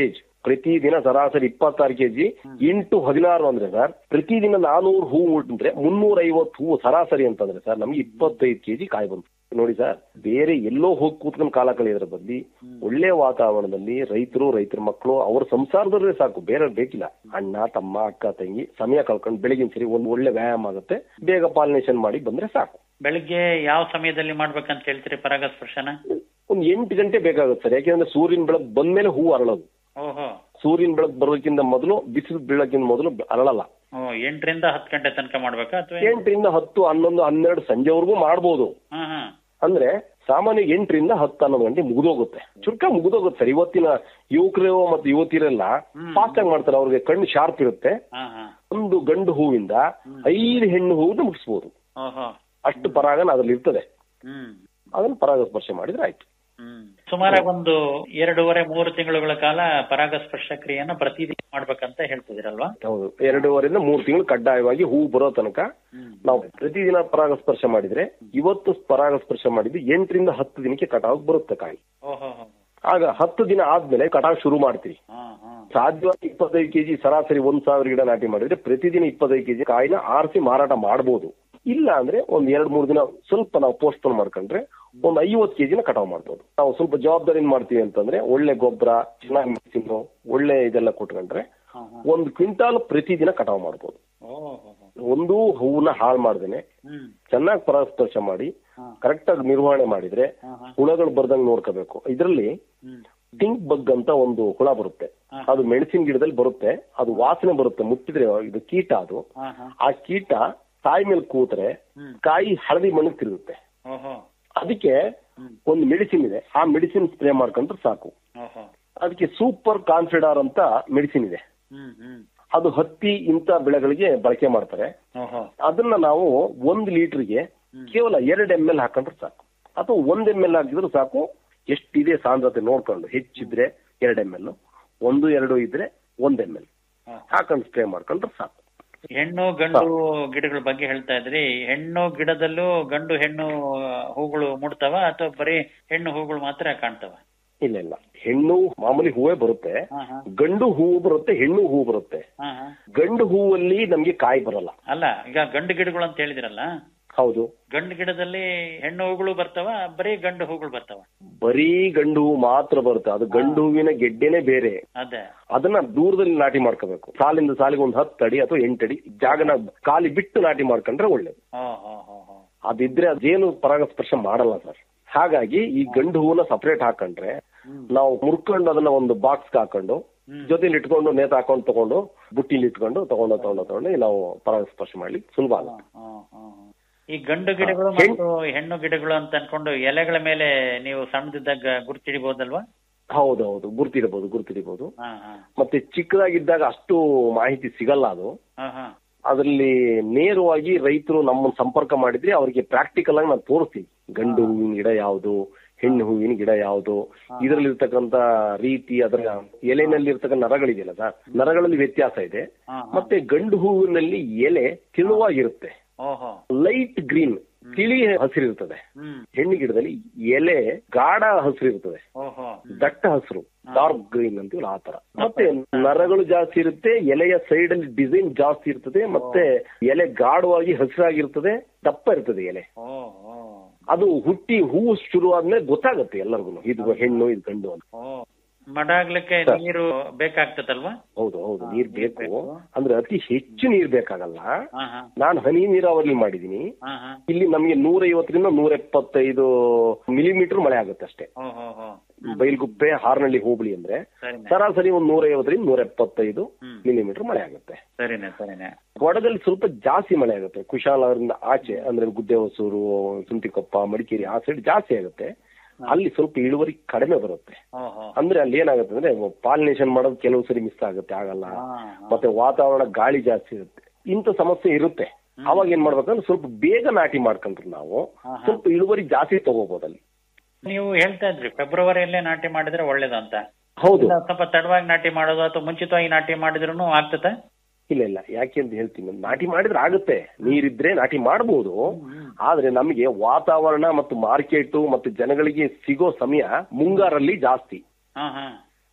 ಪ್ರತಿದಿನ ಸರಾಸರಿ ಇಪ್ಪತ್ತಾರು ಕೆಜಿ ಇಂಟು ಹದಿನಾರು ಅಂದ್ರೆ ಸರ್ ಪ್ರತಿದಿನ ನಾನೂರು ಹೂವು ಮುಟ್ಟಿದ್ರೆ ಮುನ್ನೂರ ಐವತ್ತು ಹೂವು ಸರಾಸರಿ ಅಂತಂದ್ರೆ ಸರ್ ನಮ್ಗೆ ಇಪ್ಪತ್ತೈದು ಕೆಜಿ ಕಾಯಿ ಬಂತು ನೋಡಿ ಸರ್ ಬೇರೆ ಎಲ್ಲೋ ಹೋಗಿ ಕೂತ್ಕೊಂಡು ಕಾಲ ಕಳೆಯೋದ್ರ ಬದಲಿ ಒಳ್ಳೆ ವಾತಾವರಣದಲ್ಲಿ ರೈತರು ರೈತರ ಮಕ್ಕಳು ಅವ್ರ ಸಂಸಾರದವ್ರೆ ಸಾಕು ಬೇರೆ ಬೇಕಿಲ್ಲ ಅಣ್ಣ ತಮ್ಮ ಅಕ್ಕ ತಂಗಿ ಸಮಯ ಕಳ್ಕೊಂಡು ಬೆಳಗಿನ ಸರಿ ಒಂದು ಒಳ್ಳೆ ವ್ಯಾಯಾಮ ಆಗುತ್ತೆ ಬೇಗ ಪಾಲಿನೇಷನ್ ಮಾಡಿ ಬಂದ್ರೆ ಸಾಕು ಬೆಳಿಗ್ಗೆ ಯಾವ ಸಮಯದಲ್ಲಿ ಮಾಡ್ಬೇಕಂತ ಹೇಳ್ತೀರಿ ಪರಾಗಸ್ಪರ್ಶನ ಒಂದು ಎಂಟು ಗಂಟೆ ಬೇಕಾಗುತ್ತೆ ಸರ್ ಯಾಕೆಂದ್ರೆ ಸೂರ್ಯನ ಬೆಳಕು ಬಂದ್ಮೇಲೆ ಹೂವು ಅರಳೋದು ಓಹೋ ಸೂರ್ಯನ ಬೆಳಕು ಬರೋದಕ್ಕಿಂತ ಮೊದಲು ಬಿಸಿಲು ಬೀಳಕ್ಕಿಂತ ಮೊದಲು ಅರಳಲ್ಲ ಓ ಎಂಟರಿಂದ ಹತ್ತು ಗಂಟೆ ತನಕ ಮಾಡ್ಬೇಕಾ ಅಥವಾ ಎಂಟರಿಂದ ಹತ್ತು ಹನ್ನೊಂದು ಹನ್ನೆರಡು ಸಂಜೆವರೆಗೂ ಮಾಡ್ಬೋದು ಹಾ ಹಾ ಅಂದ್ರೆ ಸಾಮಾನ್ಯ ಎಂಟರಿಂದ ಹತ್ತು ಹನ್ನೊಂದು ಗಂಟೆ ಮುಗಿದೋಗುತ್ತೆ ಚುರುಕ ಮುಗಿದೋಗುತ್ತೆ ಸರ್ ಇವತ್ತಿನ ಯುವಕರು ಮತ್ತು ಯುವತಿಯರೆಲ್ಲ ಫಾಸ್ಟ್ ಆಗಿ ಮಾಡ್ತಾರೆ ಅವ್ರಿಗೆ ಕಣ್ಣು ಶಾರ್ಪ್ ಇರುತ್ತೆ ಹಾ ಹಾ ಒಂದು ಗಂಡು ಹೂವಿಂದ ಐದು ಹೆಣ್ಣು ಹೂವಿನ ಮುಗಿಸ್ಬೋದು ಓಹೋ ಅಷ್ಟು ಪರಾಗನ ಅದ್ರಲ್ಲಿ ಇರ್ತದೆ ಹ್ಮ್ ಅದನ್ನ ಪರಾಗಸ್ಪರ್ಶ ಮಾಡಿದ್ರೆ ಆಯ್ತು ಹ್ಮ್ ಸುಮಾರಾಗಿ ಒಂದು ಎರಡೂವರೆ ಮೂರು ತಿಂಗಳುಗಳ ಕಾಲ ಪರಾಗಸ್ಪರ್ಶ ಕ್ರಿಯೆಯನ್ನ ಪ್ರತಿದಿನ ಮಾಡ್ಬೇಕಂತ ಹೇಳ್ತಿದಿರಲ್ವಾ ಹೌದು ಎರಡೂವರೆಯಿಂದ ಮೂರು ತಿಂಗಳು ಕಡ್ಡಾಯವಾಗಿ ಹೂವು ಬರೋ ತನಕ ನಾವು ಪ್ರತಿದಿನ ಪರಾಗಸ್ಪರ್ಶ ಮಾಡಿದ್ರೆ ಇವತ್ತು ಪರಾಗಸ್ಪರ್ಶ ಮಾಡಿದ್ದು ಎಂಟರಿಂದ ಹತ್ತು ದಿನಕ್ಕೆ ಕಟಾವ್ ಬರುತ್ತೆ ಕಾಯಿ ಓಹೋ ಆಗ ಹತ್ತು ದಿನ ಆದ್ಮೇಲೆ ಕಟಾವ್ ಶುರು ಮಾಡ್ತೀವಿ ಹಾ ಹಾ ಸಾಧ್ಯವಾಗಿ ಇಪ್ಪತ್ತೈದು ಕೆಜಿ ಸರಾಸರಿ ಒಂದ್ ಸಾವಿರ ಗಿಡ ನಾಟಿ ಮಾಡಿದ್ರೆ ಪ್ರತಿದಿನ ಇಪ್ಪತ್ತೈದು ಕೆಜಿ ಕಾಯಿನ ಆರಿಸಿ ಮಾರಾಟ ಮಾಡಬಹುದು ಇಲ್ಲ ಅಂದ್ರೆ ಒಂದ್ ಎರಡ್ ಮೂರು ದಿನ ಸ್ವಲ್ಪ ನಾವು ಪೋಸ್ಟ್ಪೋನ್ ಮಾಡ್ಕೊಂಡ್ರೆ ಒಂದ್ ಐವತ್ತು ಕೆಜಿನ ಕಟಾವ್ ಮಾಡ್ಬೋದು ನಾವು ಸ್ವಲ್ಪ ಜವಾಬ್ದಾರಿನ ಮಾಡ್ತೀವಿ ಅಂತಂದ್ರೆ ಒಳ್ಳೆ ಗೊಬ್ಬರ ಚೆನ್ನಾಗಿ ಮೆಡಿಸಿನ್ ಒಳ್ಳೆ ಇದೆಲ್ಲ ಕೊಟ್ಕೊಂಡ್ರೆ ಒಂದು ಕ್ವಿಂಟಾಲ್ ಪ್ರತಿದಿನ ಕಟಾವ್ ಮಾಡ್ಬೋದು ಓಹೋ ಒಂದು ಹೂವನ್ನ ಹಾಳು ಮಾಡ್ದೇನೆ ಹ್ಮ್ ಚೆನ್ನಾಗಿ ಪರಾಗಸ್ಪರ್ಶ ಮಾಡಿ ಕರೆಕ್ಟ್ ಆಗಿ ನಿರ್ವಹಣೆ ಮಾಡಿದ್ರೆ ಹುಳಗಳು ಬರ್ದಂಗ್ ನೋಡ್ಕೋಬೇಕು ಇದರಲ್ಲಿ ಹ್ಮ್ ಟಿಂಕ್ ಬಗ್ ಅಂತ ಒಂದು ಹುಳ ಬರುತ್ತೆ ಅದು ಮೆಣಸಿನ ಗಿಡದಲ್ಲಿ ಬರುತ್ತೆ ಅದು ವಾಸನೆ ಬರುತ್ತೆ ಮುಟ್ಟಿದ್ರೆ ಇದು ಕೀಟ ಅದು ಹಾ ಹಾ ಆ ಕೀಟ ಕಾಯಿ ಮೇಲೆ ಕೂತ್ರೆ ಕಾಯಿ ಹಳದಿ ಮಣ್ಣಿಗೆ ತಿರುಗುತ್ತೆ ಓಹೋ ಅದಕ್ಕೆ ಒಂದು ಮೆಡಿಸಿನ್ ಇದೆ ಆ ಮೆಡಿಸಿನ್ ಸ್ಪ್ರೇ ಮಾಡ್ಕೊಂಡ್ರೆ ಸಾಕು ಓಹೋ ಅದಕ್ಕೆ ಸೂಪರ್ ಕಾನ್ಫಿಡಾರ್ ಅಂತ ಮೆಡಿಸಿನ್ ಇದೆ ಹ್ಮ್ ಹ್ಮ್ ಅದು ಹತ್ತಿ ಇಂಥ ಬೆಳೆಗಳಿಗೆ ಬಳಕೆ ಮಾಡ್ತಾರೆ ಓಹೋ ಅದನ್ನ ನಾವು ಒಂದು ಲೀಟರ್ಗೆ ಕೇವಲ ಎರಡು ಎಮ್ ಎಲ್ ಹಾಕೊಂಡ್ರೆ ಸಾಕು ಅಥವಾ ಒಂದ್ ಎಮ್ ಎಲ್ ಹಾಕಿದ್ರೆ ಸಾಕು ಎಷ್ಟಿದೆ ಸಾಂದ್ರತೆ ನೋಡ್ಕೊಂಡು ಹೆಚ್ಚಿದ್ರೆ ಎರಡು ಎಮ್ ಎಲ್ ಒಂದು ಎರಡು ಇದ್ರೆ ಒಂದ್ ಎಮ್ ಎಲ್ ಹಾಕೊಂಡು ಸ್ಪ್ರೇ ಮಾಡ್ಕೊಂಡ್ರೆ ಸಾಕು ಹೆಣ್ಣು ಗಂಡು ಗಿಡಗಳ ಬಗ್ಗೆ ಹೇಳ್ತಾ ಇದ್ರಿ ಹೆಣ್ಣು ಗಿಡದಲ್ಲೂ ಗಂಡು ಹೆಣ್ಣು ಹೂಗಳು ಮುಡ್ತಾವ ಅಥವಾ ಬರೀ ಹೆಣ್ಣು ಹೂಗಳು ಮಾತ್ರ ಕಾಣ್ತಾವ ಇಲ್ಲ ಇಲ್ಲ ಹೆಣ್ಣು ಮಾಮೂಲಿ ಹೂವೇ ಬರುತ್ತೆ ಹಾ ಹಾ ಗಂಡು ಹೂವು ಬರುತ್ತೆ ಹೆಣ್ಣು ಹೂವು ಬರುತ್ತೆ ಹಾ ಹಾ ಗಂಡು ಹೂವಲ್ಲಿ ನಮ್ಗೆ ಕಾಯಿ ಬರಲ್ಲ ಅಲ್ಲ ಈಗ ಗಂಡು ಗಿಡಗಳು ಅಂತ ಹೇಳಿದಿರಲ್ಲ ಹೌದು ಗಂಡು ಗಿಡದಲ್ಲಿ ಹೆಣ್ಣು ಹೂಗಳು ಬರ್ತಾವ ಬರೀ ಗಂಡು ಹೂಗಳು ಬರ್ತಾವ ಬರೀ ಗಂಡು ಹೂವು ಮಾತ್ರ ಬರುತ್ತೆ ಅದು ಗಂಡು ಹೂವಿನ ಗೆಡ್ಡೆನೆ ಬೇರೆ ಅದೇ ಅದನ್ನ ದೂರದಲ್ಲಿ ನಾಟಿ ಮಾಡ್ಕೋಬೇಕು ಸಾಲಿಂದ ಸಾಲಿಗೆ ಒಂದು ಹತ್ತು ಅಡಿ ಅಥವಾ ಎಂಟು ಅಡಿ ಜಾಗನ ಖಾಲಿ ಬಿಟ್ಟು ನಾಟಿ ಮಾಡ್ಕೊಂಡ್ರೆ ಒಳ್ಳೇದು ಹೋ ಹೋ ಹೋ ಹೋ ಅದಿದ್ರೆ ಅದೇನು ಪರಾಗಸ್ಪರ್ಶ ಮಾಡಲ್ಲ ಸರ್ ಹಾಗಾಗಿ ಈ ಗಂಡು ಹೂವನ್ನ ಸಪರೇಟ್ ಹಾಕೊಂಡ್ರೆ ನಾವು ಮುರ್ಕೊಂಡು ಅದನ್ನ ಒಂದು ಬಾಕ್ಸ್ ಹಾಕೊಂಡು ಜೊತೆಲಿ ಇಟ್ಕೊಂಡು ನೇತ ಹಾಕೊಂಡು ತಗೊಂಡು ಬುಟ್ಟಿಲಿ ಇಟ್ಕೊಂಡು ತಗೊಂಡು ತಗೊಂಡು ತಗೊಂಡು ನಾವು ಪರಾಗಸ್ಪರ್ಶ ಮಾಡ್ಲಿಕ್ಕೆ ಸುಲಭ ಆಗುತ್ತೆ ಹೋ, ಹೋ, ಹೋ. ಈ ಗಂಡು ಗಿಡಗಳು ಮತ್ತು ಹೆಣ್ಣು ಗಿಡಗಳು ಅಂತ ಅನ್ಕೊಂಡು ಎಲೆಗಳ ಮೇಲೆ ನೀವು ಸಣ್ಣದಿದ್ದಾಗ ಗುರ್ತಿಡಿಬಹುದಲ್ವಾ ಹೌದೌದು ಗುರ್ತಿಡಬಹುದು ಗುರ್ತಿಡಬಹುದು ಹಾ ಹಾ ಮತ್ತೆ ಚಿಕ್ಕದಾಗಿದ್ದಾಗ ಅಷ್ಟು ಮಾಹಿತಿ ಸಿಗಲ್ಲ ಅದು ಹಾ ಹಾ ಅದರಲ್ಲಿ ನೇರವಾಗಿ ರೈತರು ನಮ್ಮನ್ನ ಸಂಪರ್ಕ ಮಾಡಿದ್ರೆ ಅವರಿಗೆ ಪ್ರಾಕ್ಟಿಕಲ್ ಆಗಿ ನಾನು ತೋರಿಸ್ತೀನಿ ಗಂಡು ಹೂವಿನ ಗಿಡ ಯಾವುದು ಹೆಣ್ಣು ಹೂವಿನ ಗಿಡ ಯಾವುದು ಇದರಲ್ಲಿ ಇರ್ತಕ್ಕಂತ ರೀತಿ ಅದರ ಎಲೆನಲ್ಲಿ ಇರ್ತಕ್ಕಂಥ ನರಗಳಿದೆಯಲ್ಲ ಸರ್ ನರಗಳಲ್ಲಿ ವ್ಯತ್ಯಾಸ ಇದೆ ಹಾ, ಮತ್ತೆ ಗಂಡು ಹೂವಿನಲ್ಲಿ ಎಲೆ ತಿಳುವಾಗಿರುತ್ತೆ ಓಹೋ ಲೈಟ್ ಗ್ರೀನ್ ತಿಳಿ ಹಸಿರಿರ್ತದೆ ಹ್ಮ್ ಹೆಣ್ಣು ಗಿಡದಲ್ಲಿ ಎಲೆ ಗಾಢ ಹಸಿರಿರ್ತದೆ ಓಹೋ ದಟ್ಟ ಹಸಿರು ಡಾರ್ಕ್ ಗ್ರೀನ್ ಅಂತೀವಲ್ಲ ಆ ತರ ಮತ್ತೆ ನರಗಳು ಜಾಸ್ತಿ ಇರುತ್ತೆ ಎಲೆಯ ಸೈಡ್ ಅಲ್ಲಿ ಡಿಸೈನ್ ಜಾಸ್ತಿ ಇರ್ತದೆ ಮತ್ತೆ ಎಲೆ ಗಾಢವಾಗಿ ಹಸಿರಾಗಿರ್ತದೆ ದಪ್ಪ ಇರ್ತದೆ ಎಲೆ ಓ ಓ ಅದು ಹುಟ್ಟಿ ಹೂವು ಶುರು ಆದ್ಮೇಲೆ ಗೊತ್ತಾಗುತ್ತೆ ಎಲ್ಲರಿಗೂ ಇದು ಹೆಣ್ಣು ಇದು ಗಂಡು ಅಂತ ಓ ಮಡ ಆಗ್ಲಿಕ್ಕೆ ನೀರು ಬೇಕಾಗ್ತದಲ್ವಾ ಹೌದು ಹೌದು ನೀರ್ ಬೇಕು ಅಂದ್ರೆ ಅತಿ ಹೆಚ್ಚು ನೀರ್ ಬೇಕಾಗಲ್ಲ ಹಾ ಹಾ ನಾನು ಹನಿ ನೀರಾವರಿ ಮಾಡಿದೀನಿ ಹಾ ಹಾ ಇಲ್ಲಿ ನಮಗೆ ನೂರೈವತ್ತರಿಂದ ನೂರ ಎಪ್ಪತ್ತೈದು ಮಿಲಿಮೀಟರ್ ಮಳೆ ಆಗುತ್ತೆ ಅಷ್ಟೇ ಓ ಹೋ ಹೋ ಬೈಲ್ಗುಪ್ಪೆ ಹಾರ್ನಳ್ಳಿ ಹೋಬಳಿ ಅಂದ್ರೆ ಸರಿನೆ ಸರಾಸರಿ ಒಂದು ನೂರೈವತ್ತರಿಂದ ನೂರ ಎಪ್ಪತ್ತೈದು ಮಿಲಿಮೀಟರ್ ಮಳೆ ಆಗುತ್ತೆ ಸರಿನೆ ಸರಿನೆ ಕೊಡಗಲ್ಲಿ ಸ್ವಲ್ಪ ಜಾಸ್ತಿ ಮಳೆ ಆಗುತ್ತೆ ಕುಶಾಲರಿಂದ ಆಚೆ ಅಂದ್ರೆ ಗುಡ್ಡೆ ಹೊಸೂರು ಸುಂಟಿಕೊಪ್ಪ ಮಡಿಕೇರಿ ಆ ಸೈಡ್ ಜಾಸ್ತಿ ಆಗುತ್ತೆ ಅಲ್ಲಿ ಸ್ವಲ್ಪ ಇಳುವರಿ ಕಡಿಮೆ ಬರುತ್ತೆ ಓ ಹೋ ಅಂದ್ರೆ ಅಲ್ಲಿ ಏನಾಗುತ್ತೆ ಅಂದ್ರೆ ಪಾಲಿನೇಷನ್ ಮಾಡೋದು ಕೆಲವು ಸರಿ ಮಿಸ್ ಆಗುತ್ತೆ ಆಗಲ್ಲ ಮತ್ತೆ ವಾತಾವರಣ ಗಾಳಿ ಜಾಸ್ತಿ ಇರುತ್ತೆ ಇಂಥ ಸಮಸ್ಯೆ ಇರುತ್ತೆ ಅವಾಗ ಏನ್ ಮಾಡ್ಬೇಕಂದ್ರೆ ಸ್ವಲ್ಪ ಬೇಗ ನಾಟಿ ಮಾಡ್ಕೊಂಡ್ರೆ ನಾವು ಸ್ವಲ್ಪ ಇಳುವರಿ ಜಾಸ್ತಿ ತಗೋಬಹುದು ಅಲ್ಲಿ ನೀವು ಹೇಳ್ತಾ ಇದ್ರಿ ಫೆಬ್ರವರಿಯಲ್ಲೇ ನಾಟಿ ಮಾಡಿದ್ರೆ ಒಳ್ಳೇದು ಅಂತ ಹೌದು ಇಲ್ಲ, ಸ್ವಲ್ಪ ತಡವಾಗಿ ನಾಟಿ ಮಾಡೋದು ಅಥವಾ ಮುಂಚಿತವಾಗಿ ನಾಟಿ ಮಾಡಿದ್ರು ಆಗ್ತದ ಇಲ್ಲ ಇಲ್ಲ ಯಾಕೆ ಅಂತ ಹೇಳ್ತೀನಿ ನಾಟಿ ಮಾಡಿದ್ರೆ ಆಗುತ್ತೆ ನೀರಿದ್ರೆ ನಾಟಿ ಮಾಡಬಹುದು ಆದ್ರೆ ನಮಗೆ ವಾತಾವರಣ ಮತ್ತು ಮಾರ್ಕೆಟ್ ಮತ್ತು ಜನಗಳಿಗೆ ಸಿಗೋ ಸಮಯ ಮುಂಗಾರಲ್ಲಿ ಜಾಸ್ತಿ ಹಾ ಹಾ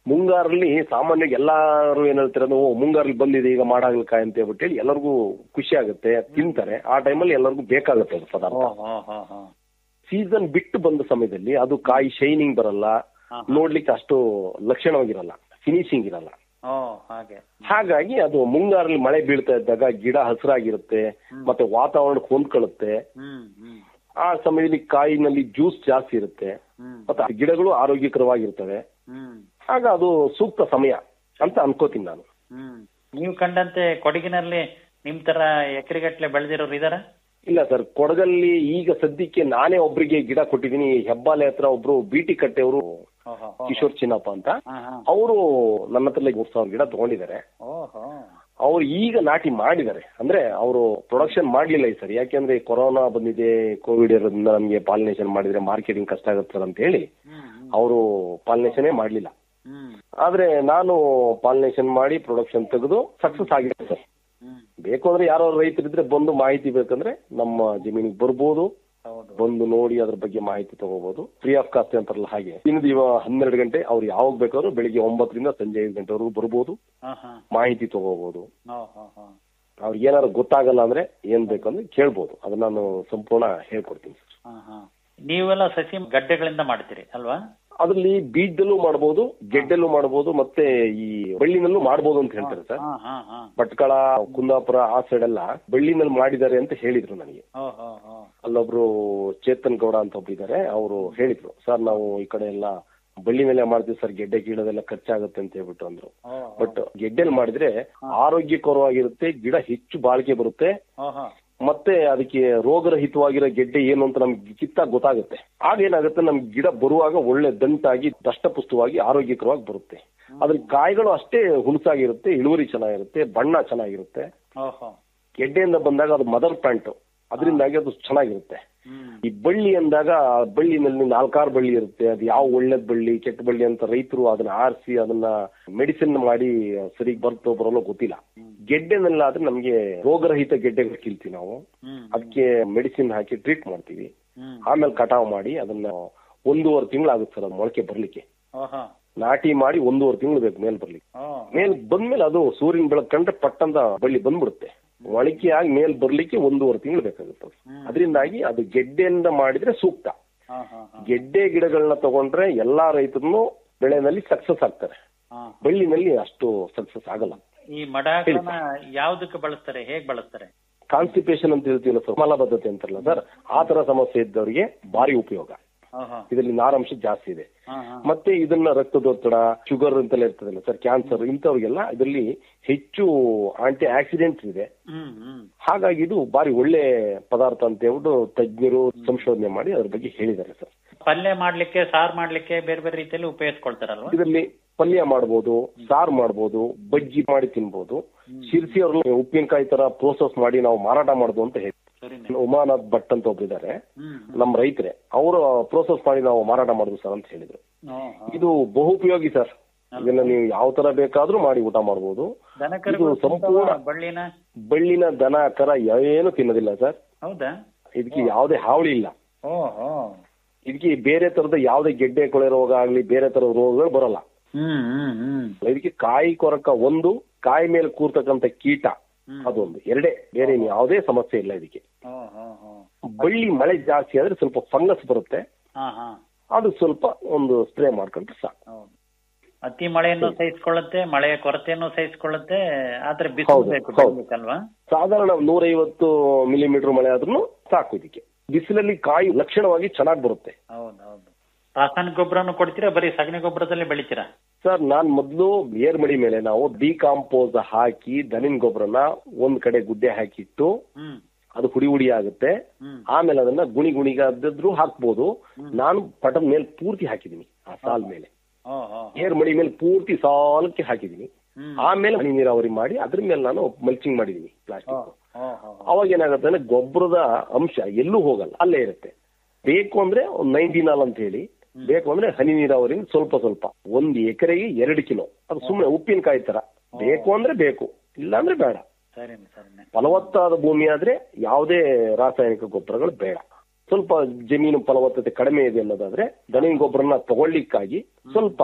ಮುಂಗಾರಲ್ಲಿ ಸಾಮಾನ್ಯ ಎಲ್ಲಾರು ಏನ್ ಹೇಳ್ತಾರೆ ಅಂದ್ರೆ, ಓ ಮುಂಗಾರಲ್ಲಿ ಬಂದಿದೆ ಈಗ ಮಾಡಾಗಲಕಾಯಿ ಅಂತ ಹೇಳ್ಬಿಟ್ಟು ಹೇಳಿ ಎಲ್ಲರಿಗೂ ಖುಷಿ ಆಗುತ್ತೆ ತಿಂತಾರೆ ಆ ಟೈಮಲ್ಲಿ ಎಲ್ಲರಿಗೂ ಬೇಕಾಗುತ್ತೆ ಅದು ಪದಾರ್ಥ ಓ ಹೋ ಹೋ ಹೋ ಸೀಸನ್ ಬಿಟ್ಟು ಬಂದ ಸಮಯದಲ್ಲಿ ಅದು ಕಾಯಿ ಶೈನಿಂಗ್ ಬರಲ್ಲ ನೋಡ್ಲಿಕ್ಕೆ ಅಷ್ಟು ಲಕ್ಷಣವಾಗಿರಲ್ಲ ಫಿನಿಶಿಂಗ್ ಇರಲ್ಲ ಓ ಹಾಗೆ ಹಾಗಾಗಿ ಅದು ಮುಂಗಾರಲ್ಲಿ ಮಳೆ ಬೀಳ್ತಾ ಇದ್ದಾಗ ಗಿಡ ಹಸಿರಾಗಿರುತ್ತೆ ಮತ್ತೆ ವಾತಾವರಣಕ್ಕೆ ಹೊಂದ್ಕೊಳ್ಳುತ್ತೆ ಹ್ಮ್ ಹ್ಮ್ ಆ ಸಮಯದಲ್ಲಿ ಕಾಯಿನಲ್ಲಿ ಜ್ಯೂಸ್ ಜಾಸ್ತಿ ಇರುತ್ತೆ ಹ್ಮ್ ಮತ್ತೆ ಆ ಗಿಡಗಳು ಆರೋಗ್ಯಕರವಾಗಿರ್ತವೆ ಹ್ಮ್ ಆಗ ಅದು ಸೂಕ್ತ ಸಮಯ ಅಂತ ಅನ್ಕೋತೀನಿ ನಾನು ಹ್ಮ್ ನೀವು ಕಂಡಂತೆ ಕೊಡಗಿನಲ್ಲಿ ನಿಮ್ ತರ ಎಕರೆಗಟ್ಲೆ ಬೆಳೆದಿರೋರು ಇದಾರ ಇಲ್ಲ ಸರ್ ಕೊಡಗಲ್ಲಿ ಈಗ ಸದ್ಯಕ್ಕೆ ನಾನೇ ಒಬ್ರಿಗೆ ಗಿಡ ಕೊಟ್ಟಿದ್ದೀನಿ ಹೆಬ್ಬಾಲೆ ಹತ್ರ ಒಬ್ರು ಬಿಟಿ ಕಟ್ಟೆಯವರು ಓಹೋ ಕಿಶೋರ್ ಚಿನ್ನಪ್ಪ ಅಂತ ಹಾ ಹಾ ಅವರು ನನ್ನ ಹತ್ರ ಮೂರ್ ಸಾವಿರ ಗಿಡ ತಗೊಂಡಿದ್ದಾರೆ ಓಹೋ ಅವ್ರು ಈಗ ನಾಟಿ ಮಾಡಿದ್ದಾರೆ ಅಂದ್ರೆ ಅವರು ಪ್ರೊಡಕ್ಷನ್ ಮಾಡ್ಲಿಲ್ಲ ಈ ಸರಿ ಯಾಕೆಂದ್ರೆ ಕೊರೋನಾ ಬಂದಿದೆ ಕೋವಿಡ್ ಇರೋದ್ರಿಂದ ನಮಗೆ ಪಾಲಿನೇಷನ್ ಮಾಡಿದ್ರೆ ಮಾರ್ಕೆಟಿಂಗ್ ಕಷ್ಟ ಆಗುತ್ತೆ ಅಂತ ಹೇಳಿ ಹ್ಮ್ ಅವರು ಪಾಲಿನೇಷನೇ ಮಾಡ್ಲಿಲ್ಲ ಹ್ಮ್ ಆದ್ರೆ ನಾನು ಪಾಲಿನೇಷನ್ ಮಾಡಿ ಪ್ರೊಡಕ್ಷನ್ ತೆಗೆದು ಸಕ್ಸಸ್ ಆಗಿದೆ ಸರ್ ಹ್ಮ್ ಬೇಕು ಅಂದ್ರೆ ಯಾರೋ ರೈತರಿದ್ರೆ ಬಂದು ಮಾಹಿತಿ ಬೇಕಂದ್ರೆ ನಮ್ಮ ಜಮೀನಿಗೆ ಬರ್ಬೋದು ಹೌದು ಬಂದು ನೋಡಿ ಅದ್ರ ಬಗ್ಗೆ ಮಾಹಿತಿ ತಗೋಬಹುದು ಫ್ರೀ ಆಫ್ ಕಾಸ್ಟ್ ಅಂತಾರಲ್ಲ ಹಾಗೆ ದಿನದ ಇವ ಹನ್ನೆರಡು ಗಂಟೆ ಅವ್ರು ಯಾವಾಗ ಬೇಕಾದ್ರೂ ಬೆಳಿಗ್ಗೆ ಒಂಬತ್ತರಿಂದ ಸಂಜೆ ಐದು ಗಂಟೆವರೆಗೂ ಬರ್ಬೋದು ಹಾ ಹಾ ಮಾಹಿತಿ ತಗೋಬಹುದು ಹೋ ಹೋ ಹೋ ಅವ್ರಿಗೆ ಏನಾದ್ರು ಗೊತ್ತಾಗಲ್ಲ ಅಂದ್ರೆ ಏನ್ ಬೇಕಂದ್ರೆ ಕೇಳ್ಬೋದು ಅದನ್ನ ನಾನು ಸಂಪೂರ್ಣ ಹೇಳ್ಕೊಡ್ತೀನಿ ಸರ್ ಹಾ ಹಾ ನೀವೆಲ್ಲ ಸಸಿ ಗಡ್ಡೆಗಳಿಂದ ಮಾಡ್ತೀರಿ ಅಲ್ವಾ ಅದ್ರಲ್ಲಿ ಬೀಜದಲ್ಲೂ ಮಾಡ್ಬೋದು ಗೆಡ್ಡೆಲ್ಲೂ ಮಾಡ್ಬೋದು ಮತ್ತೆ ಈ ಬಳ್ಳಿನಲ್ಲೂ ಮಾಡ್ಬೋದು ಅಂತ ಹೇಳ್ತಾರೆ ಸರ್ ಹಾ ಹಾ ಹಾ ಭಟ್ಕಳ ಕುಂದಾಪುರ ಆ ಸೈಡ್ ಎಲ್ಲ ಬಳ್ಳಿನಲ್ಲಿ ಮಾಡಿದ್ದಾರೆ ಅಂತ ಹೇಳಿದ್ರು ನನಗೆ ಹೋ ಹೋ ಹೋ ಅಲ್ಲೊಬ್ರು ಚೇತನ್ ಗೌಡ ಅಂತ ಒಬ್ರು ಇದ್ದಾರೆ ಅವರು ಹೇಳಿದ್ರು ಸರ್ ನಾವು ಈ ಕಡೆ ಎಲ್ಲ ಬಳ್ಳಿ ಮೇಲೆ ಮಾಡ್ತೀವಿ ಸರ್ ಗೆಡ್ಡೆ ಕೀಳೋದೆಲ್ಲ ಖರ್ಚಾಗುತ್ತೆ ಅಂತ ಹೇಳ್ಬಿಟ್ಟು ಅಂದ್ರು ಹೋ ಬಟ್ ಗೆಡ್ಡೆಲ್ ಮಾಡಿದ್ರೆ ಆರೋಗ್ಯಕರವಾಗಿರುತ್ತೆ ಗಿಡ ಹೆಚ್ಚು ಬಾಳಿಕೆ ಬರುತ್ತೆ ಹೋ ಹೋ ಮತ್ತೆ ಅದಕ್ಕೆ ರೋಗರಹಿತವಾಗಿರೋ ಗೆಡ್ಡೆ ಏನು ಅಂತ ನಮ್ಗೆ ಕಿತ್ತಾಗ ಗೊತ್ತಾಗುತ್ತೆ ಆಗ ಏನಾಗುತ್ತೆ ನಮ್ಗೆ ಗಿಡ ಬರುವಾಗ ಒಳ್ಳೆ ದಂಟಾಗಿ ದಷ್ಟಪುಷ್ಟವಾಗಿ ಆರೋಗ್ಯಕರವಾಗಿ ಬರುತ್ತೆ ಅದ್ರ ಕಾಯಿಗಳು ಅಷ್ಟೇ ಹುಣಸಾಗಿರುತ್ತೆ ಇಳುವರಿ ಚೆನ್ನಾಗಿರುತ್ತೆ ಬಣ್ಣ ಚೆನ್ನಾಗಿರುತ್ತೆ ಹೋ ಹೋ ಗೆಡ್ಡೆಯಿಂದ ಬಂದಾಗ ಅದು ಮದರ್ ಪ್ಲಾಂಟ್ ಅದರಿಂದಾಗಿ ಅದು ಚೆನ್ನಾಗಿರುತ್ತೆ ಹ್ಮ್ ಈ ಬಳ್ಳಿ ಅಂದಾಗ ಆ ಬಳ್ಳಿನಲ್ಲಿ ನಾಲ್ಕಾರು ಬಳ್ಳಿ ಇರುತ್ತೆ ಅದು ಯಾವ ಒಳ್ಳೇದ್ ಬಳ್ಳಿ ಕೆಟ್ಟ ಬಳ್ಳಿ ಅಂತ ರೈತರು ಅದನ್ನ ಆರಿಸಿ ಅದನ್ನ ಮೆಡಿಸಿನ್ ಮಾಡಿ ಸರಿಗೆ ಬರ್ತೋ ಬರೋಲ್ಲೋ ಗೊತ್ತಿಲ್ಲ ಗೆಡ್ಡೆನಲ್ಲಾದ್ರೆ ನಮ್ಗೆ ರೋಗರಹಿತ ಗೆಡ್ಡೆಗಳು ಕೀಳ್ತೀವಿ ನಾವು ಹ್ಮ್ ಅದಕ್ಕೆ ಮೆಡಿಸಿನ್ ಹಾಕಿ ಟ್ರೀಟ್ ಮಾಡ್ತೀವಿ ಹ್ಮ್ ಆಮೇಲೆ ಕಟಾವ್ ಮಾಡಿ ಅದನ್ನ ಒಂದೂವರೆ ತಿಂಗಳಾಗುತ್ತೆ ಸರ್ ಅದು ಮೊಳಕೆ ಬರ್ಲಿಕ್ಕೆ ಹೋ ಹೋ ನಾಟಿ ಮಾಡಿ ಒಂದೂವರೆ ತಿಂಗಳು ಬೇಕು ಮೇಲ್ ಬರ್ಲಿಕ್ಕೆ ಹೋ ಮೇಲ್ ಬಂದ್ಮೇಲೆ ಅದು ಸೂರ್ಯನ ಬೆಳಕು ಕಂಡ್ರೆ ಪಟ್ಟಂತ ಬಳ್ಳಿ ಬಂದ್ಬಿಡುತ್ತೆ ಮೊಳಕೆ ಆಗಿ ಮೇಲ್ ಬರ್ಲಿಕ್ಕೆ ಒಂದೂವರೆ ತಿಂಗಳು ಬೇಕಾಗುತ್ತೆ ಅದು. ಅದರಿಂದಾಗಿ ಅದು ಗೆಡ್ಡೆಯಿಂದ ಮಾಡಿದ್ರೆ ಸೂಕ್ತ ಹಾ ಹಾ ಹಾ ಗೆಡ್ಡೆ ಗಿಡಗಳನ್ನ ತಗೊಂಡ್ರೆ ಎಲ್ಲಾ ರೈತರು ಬೆಳೆನಲ್ಲಿ ಸಕ್ಸಸ್ ಆಗ್ತಾರೆ ಹಾ ಬಳ್ಳಿನಲ್ಲಿ ಅಷ್ಟು ಸಕ್ಸಸ್ ಆಗಲ್ಲ ಈ ಮಡಗಳನ್ನ ಯಾವ್ದಕ್ಕೆ ಬಳಸ್ತಾರೆ ಹೇಗ್ ಬಳಸ್ತಾರೆ ಕಾನ್ಸ್ಟಿಪೇಷನ್ ಅಂತ ಹೇಳ್ತೀವಲ್ಲ ಸರ್ ಮಲಬದ್ಧತೆ ಅಂತಾರಲ್ಲ ಸರ್ ಆ ತರ ಸಮಸ್ಯೆ ಇದ್ದವರಿಗೆ ಭಾರಿ ಉಪಯೋಗ ಹೋ ಹೋ ಇದರಲ್ಲಿ ನಾರಾಂಶ ಜಾಸ್ತಿ ಇದೆ ಹಾ ಹಾ ಮತ್ತೆ ಇದನ್ನ ರಕ್ತದೊತ್ತಡ ಶುಗರ್ ಅಂತೆಲ್ಲ ಇರ್ತದಲ್ಲ ಸರ್ ಕ್ಯಾನ್ಸರ್ ಇಂಥವ್ರಿಗೆಲ್ಲ ಇದರಲ್ಲಿ ಹೆಚ್ಚು ಆಂಟಿ ಆಕ್ಸಿಡೆಂಟ್ಸ್ ಇದೆ ಹ್ಮ್ ಹ್ಮ್ ಹಾಗಾಗಿ ಇದು ಬಾರಿ ಒಳ್ಳೆ ಪದಾರ್ಥ ಅಂತ ಹೇಳ್ಬಿಟ್ಟು ತಜ್ಞರು ಸಂಶೋಧನೆ ಮಾಡಿ ಅದ್ರ ಬಗ್ಗೆ ಹೇಳಿದ್ದಾರೆ ಸರ್ ಪಲ್ಯ ಮಾಡ್ಲಿಕ್ಕೆ ಸಾರ್ ಮಾಡ್ಲಿಕ್ಕೆ ಬೇರೆ ಬೇರೆ ರೀತಿಯಲ್ಲಿ ಉಪಯೋಗಿಸ್ಕೊಳ್ತಾರಲ್ವಾ ಇದರಲ್ಲಿ ಪಲ್ಯ ಮಾಡ್ಬೋದು ಸಾರು ಮಾಡ್ಬೋದು ಬಜ್ಜಿ ಮಾಡಿ ತಿನ್ಬೋದು ಶಿರ್ಸಿ ಅವ್ರನ್ನ ಉಪ್ಪಿನಕಾಯಿ ತರ ಪ್ರೋಸೆಸ್ ಮಾಡಿ ನಾವು ಮಾರಾಟ ಮಾಡೋದು ಅಂತ ಹೇಳಿ ಸರಿನೆ ಉಮಾನಾಥ್ ಭಟ್ ಅಂತ ಒಬ್ರಿದ್ದಾರೆ ಹ್ಮ್ ನಮ್ಮ ರೈತರೇ ಅವರು ಪ್ರೋಸೆಸ್ ಮಾಡಿ ನಾವು ಮಾರಾಟ ಮಾಡುದು ಸರ್ ಅಂತ ಹೇಳಿದ್ರು ಹೋ ಹೋ ಇದು ಬಹುಪಯೋಗಿ ಸರ್ ಇದನ್ನ ನೀವು ಯಾವ ತರ ಬೇಕಾದ್ರೂ ಮಾಡಿ ಊಟ ಮಾಡ್ಬೋದು ದನಕರುಗಳು ಇದು ಸಂಪೂರ್ಣ ತಿಂತಾವ ಬಳ್ಳಿನ ಬಳ್ಳಿನ ದನ ಕರ ಏನು ತಿನ್ನೋದಿಲ್ಲ ಸರ್ ಹೌದಾ ಇದಕ್ಕೆ ಯಾವುದೇ ಹಾವಳಿ ಇಲ್ಲ ಓ ಹೋ ಇದಕ್ಕೆ ಬೇರೆ ತರದ ಯಾವುದೇ ಗೆಡ್ಡೆ ಕೊಳೆ ರೋಗ ಆಗ್ಲಿ ಬೇರೆ ತರದ ರೋಗಗಳು ಬರಲ್ಲ ಹ್ಮ್ ಹ್ಮ್ ಹ್ಮ್ ಇದಕ್ಕೆ ಕಾಯಿ ಕೊರಕ ಒಂದು ಕಾಯಿ ಮೇಲೆ ಕೂರ್ತಕ್ಕಂಥ ಕೀಟ ಅದೊಂದು ಎರಡೇ ಬೇರೆ ಇನ್ನು ಯಾವುದೇ ಸಮಸ್ಯೆ ಇಲ್ಲ ಇದಕ್ಕೆ ಹೋ ಹೋ ಹೋ ಬಳ್ಳಿ ಮಳೆ ಜಾಸ್ತಿ ಆದ್ರೆ ಸ್ವಲ್ಪ ಫಂಗಸ್ ಬರುತ್ತೆ ಹಾ ಹಾ ಅದು ಸ್ವಲ್ಪ ಒಂದು ಸ್ಪ್ರೇ ಮಾಡ್ಕೊಂಡ್ರೆ ಸಾಕು ಹೌದು ಅತಿ ಮಳೆಯನ್ನು ಸಹಿಸಿಕೊಳ್ಳುತ್ತೆ ಮಳೆಯ ಕೊರತೆಯನ್ನು ಸಹಿಸಿಕೊಳ್ಳುತ್ತೆ ಆದ್ರೆ ಬಿಸಿಲು ಹೌದು, ಬೇಕು ಹೌದು. ಬೆಳಿಬೇಕಲ್ವಾ ಸಾಧಾರಣ ನೂರೈವತ್ತು ಮಿಲಿಮೀಟರ್ ಮಳೆ ಆದ್ರೂ ಸಾಕು ಇದಕ್ಕೆ ಬಿಸಿಲಲ್ಲಿ ಕಾಯಿ ಲಕ್ಷಣವಾಗಿ ಚೆನ್ನಾಗಿ ಬರುತ್ತೆ ಹೌದು ಹೌದು ರಾಸಾಯನಿಕ ಗೊಬ್ಬರನು ಕೊಡ್ತೀರಾ ಬರೀ ಸಗಣಿ ಗೊಬ್ಬರದಲ್ಲಿ ಬೆಳಿತೀರಾ ಸರ್ ನಾನ್ ಮೊದಲು ಏರ್ಮಡಿ ಮೇಲೆ ನಾವು ಡಿಕಾಂಪೋಸ್ ಹಾಕಿ ದನಿನ್ ಗೊಬ್ಬರನ ಒಂದ್ ಕಡೆ ಗುಡ್ಡೆ ಹಾಕಿಟ್ಟು ಹ್ಮ್ ಅದು ಹುಡಿ ಹುಡಿ ಆಗುತ್ತೆ ಹ್ಮ್ ಆಮೇಲೆ ಅದನ್ನ ಗುಣಿ ಗುಣಿಗಾದ್ರು ಹಾಕ್ಬೋದು ನಾನು ಪಟದ ಮೇಲೆ ಪೂರ್ತಿ ಹಾಕಿದೀನಿ ಆ ಸಾಲ್ ಮೇಲೆ ಓ ಹೋ ಏರ್ ಮಡಿ ಮೇಲೆ ಪೂರ್ತಿ ಸಾಲಕ್ಕೆ ಹಾಕಿದೀನಿ ಹ್ಮ್ ಆಮೇಲೆ ಹನಿ ನೀರಾವರಿ ಮಾಡಿ ಅದ್ರ ಮೇಲೆ ನಾನು ಮಲ್ಚಿಂಗ್ ಮಾಡಿದೀನಿ ಪ್ಲಾಸ್ಟಿಕ್ ಓ ಹೋ ಅವಾಗ ಏನಾಗುತ್ತೆ ಅಂದ್ರೆ ಗೊಬ್ಬರದ ಅಂಶ ಎಲ್ಲೂ ಹೋಗಲ್ಲ ಅಲ್ಲೇ ಇರುತ್ತೆ ಬೇಕು ಅಂದ್ರೆ ಒಂದ್ ನೈನ್ಟಿ ನಾಲ್ ಅಂತ ಹೇಳಿ ಬೇಕು ಅಂದ್ರೆ ಹನಿ ನೀರಾವರಿ ಸ್ವಲ್ಪ ಸ್ವಲ್ಪ ಒಂದ್ ಎಕರೆಗೆ ಎರಡು ಕಿಲೋ ಅದು ಸುಮ್ಮನೆ ಉಪ್ಪಿನಕಾಯಿ ತರ ಬೇಕು ಅಂದ್ರೆ ಬೇಕು ಇಲ್ಲ ಅಂದ್ರೆ ಬೇಡ ಸರಿನೆ ಸರಿನೆ ಫಲವತ್ತಾದ ಭೂಮಿ ಆದ್ರೆ ಯಾವುದೇ ರಾಸಾಯನಿಕ ಗೊಬ್ಬರಗಳು ಬೇಡ ಸ್ವಲ್ಪ ಜಮೀನು ಫಲವತ್ತತೆ ಕಡಿಮೆ ಇದೆ ಅನ್ನೋದಾದ್ರೆ ದನಿನ ಗೊಬ್ಬರನ ತಗೊಳ್ಳಿಕ್ಕಾಗಿ ಸ್ವಲ್ಪ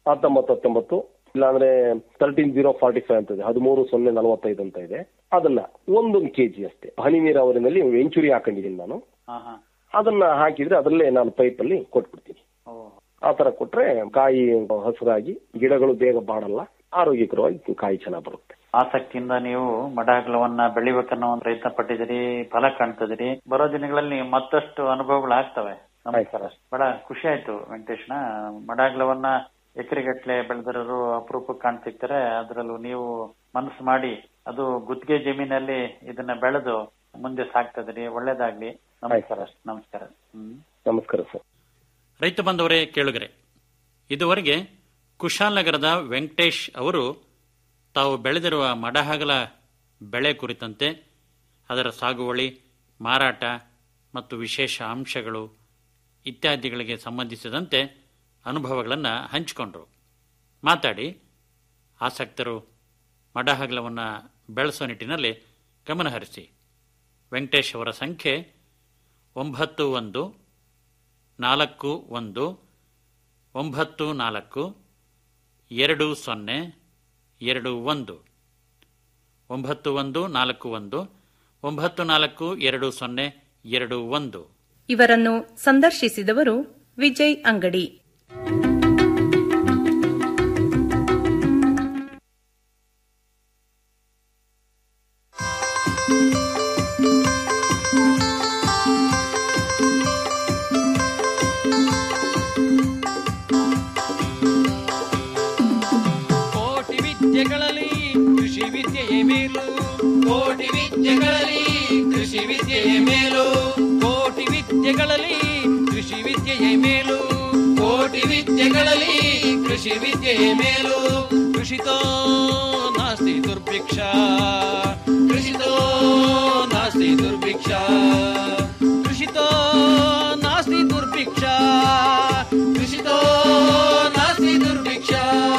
ಹತ್ತೊಂಬತ್ತು ಹತ್ತೊಂಬತ್ತು ಇಲ್ಲಾಂದ್ರೆ ತರ್ಟೀನ್ ಜೀರೋ ಫಾರ್ಟಿ ಫೈವ್ ಅಂತ ಇದೆ ಹದಿಮೂರು ಸೊನ್ನೆ ನಲವತ್ತೈದು ಅಂತ ಇದೆ ಅದನ್ನ ಒಂದೊಂದು ಕೆಜಿ ಅಷ್ಟೇ ಹನಿ ನೀರಾವರಿನಲ್ಲಿ ವೆಂಚುರಿ ಹಾಕೊಂಡಿದ್ದೀನಿ ನಾನು ಹಾ ಹಾ ಅದನ್ನ ಹಾಕಿದ್ರೆ ಅದರಲ್ಲೇ ನಾನು ಪೈಪಲ್ಲಿ ಕೊಟ್ಬಿಡ್ತೀನಿ ಓ ಆ ತರ ಕೊಟ್ರೆ ಕಾಯಿ ಹಸಿರಾಗಿ ಗಿಡಗಳು ಬೇಗ ಬಾಡಲ್ಲ ಆರೋಗ್ಯಕರವಾಗಿ ಕಾಯಿ ಚೆನ್ನಾಗಿ ಬರುತ್ತೆ ಆಸಕ್ತಿಯಿಂದ ನೀವು ಮಡಹಗಲವನ್ನ ಬೆಳಿಬೇಕನ್ನೋ ಒಂದು ಪ್ರಯತ್ನ ಪಟ್ಟಿದ್ದೀರಿ ಫಲ ಕಾಣ್ತಿದ್ದೀರಿ ಬರೋ ದಿನಗಳಲ್ಲಿ ಮತ್ತಷ್ಟು ಅನುಭವಗಳು ಆಗ್ತವೆ ನಮಸ್ಕಾರ ಬಹಳ ಖುಷಿ ಆಯ್ತು ವೆಂಕಟೇಶ್ನ ಮಡಹಗಲವನ್ನ ಎಕರೆಗಟ್ಲೆ ಬೆಳೆದಿರೋರು ಅಪರೂಪಕ್ಕೆ ಕಾಣ್ ಸಿಗ್ತಾರೆ ಅದರಲ್ಲೂ ನೀವು ಮನಸ್ಸು ಮಾಡಿ ಅದು ಗುತ್ತಿಗೆ ಜಮೀನಲ್ಲಿ ಇದನ್ನ ಬೆಳೆದು ಮುಂದೆ ಸಾಕ್ತದ್ರಿ ಒಳ್ಳೇದಾಗ್ಲಿ ನಮಸ್ಕಾರ ನಮಸ್ಕಾರ ಹ್ಮ್ ನಮಸ್ಕಾರ ಸರ್ ರೈತ ಬಂದವರೇ ಕೇಳುಗರೆ ಇದುವರೆಗೆ ಕುಶಾಲನಗರದ ವೆಂಕಟೇಶ್ ಅವರು ತಾವು ಬೆಳೆದಿರುವ ಮಡಹಗಲ ಬೆಳೆ ಕುರಿತಂತೆ ಅದರ ಸಾಗುವಳಿ ಮಾರಾಟ ಮತ್ತು ವಿಶೇಷ ಅಂಶಗಳು ಇತ್ಯಾದಿಗಳಿಗೆ ಸಂಬಂಧಿಸಿದಂತೆ ಅನುಭವಗಳನ್ನು ಹಂಚಿಕೊಂಡರು ಮಾತಾಡಿ ಆಸಕ್ತರು ಮಡಹಗಲವನ್ನು ಬೆಳೆಸೋ ನಿಟ್ಟಿನಲ್ಲಿ ಗಮನಹರಿಸಿ ವೆಂಕಟೇಶ್ ಅವರ ಸಂಖ್ಯೆ ಒಂಬತ್ತು ಒಂದು ನಾಲ್ಕು ಒಂದು ಒಂಬತ್ತು ನಾಲ್ಕು ಎರಡು ಸೊನ್ನೆ ಎರಡು ಒಂದು ಒಂಬತ್ತು ಒಂದು ನಾಲ್ಕು ಒಂದು ಒಂಬತ್ತು ನಾಲ್ಕು ಎರಡು ಸೊನ್ನೆ ಎರಡು ಒಂದು ಇವರನ್ನು ಸಂದರ್ಶಿಸಿದವರು ವಿಜಯ್ ಅಂಗಡಿ ಕೋಟಿ ವಿದ್ಯೆಗಳಲ್ಲಿ ಕೃಷಿ ವಿದ್ಯೆಯೇ ಮೇಲು ಕೋಟಿ ವಿದ್ಯೆಗಳಲ್ಲಿ ಕೃಷಿ ವಿದ್ಯೆಯ ಮೇಲು ಕೋಟಿ ವಿದ್ಯೆಗಳಲ್ಲಿ ಕೃಷಿ ವಿದ್ಯೆಯೇ ಮೇಲು ಕೋಟಿ ವಿದ್ಯೆಗಳಲ್ಲಿ ಕೃಷಿ ವಿದ್ಯೆಯ ಮೇಲು ಕೃಷಿತೋ ನಾಸ್ತಿ ದುರ್ಭಿಕ್ಷ ಕೃಷಿತೋ ನಾಸ್ತಿ ದುರ್ಭಿಕ್ಷ ಕೃಷಿತೋ ನಾಸ್ತಿ ದುರ್ಭಿಕ್ಷ ಕೃಷಿತೋ ನಾಸ್ತಿ ದುರ್ಭಿಕ್ಷ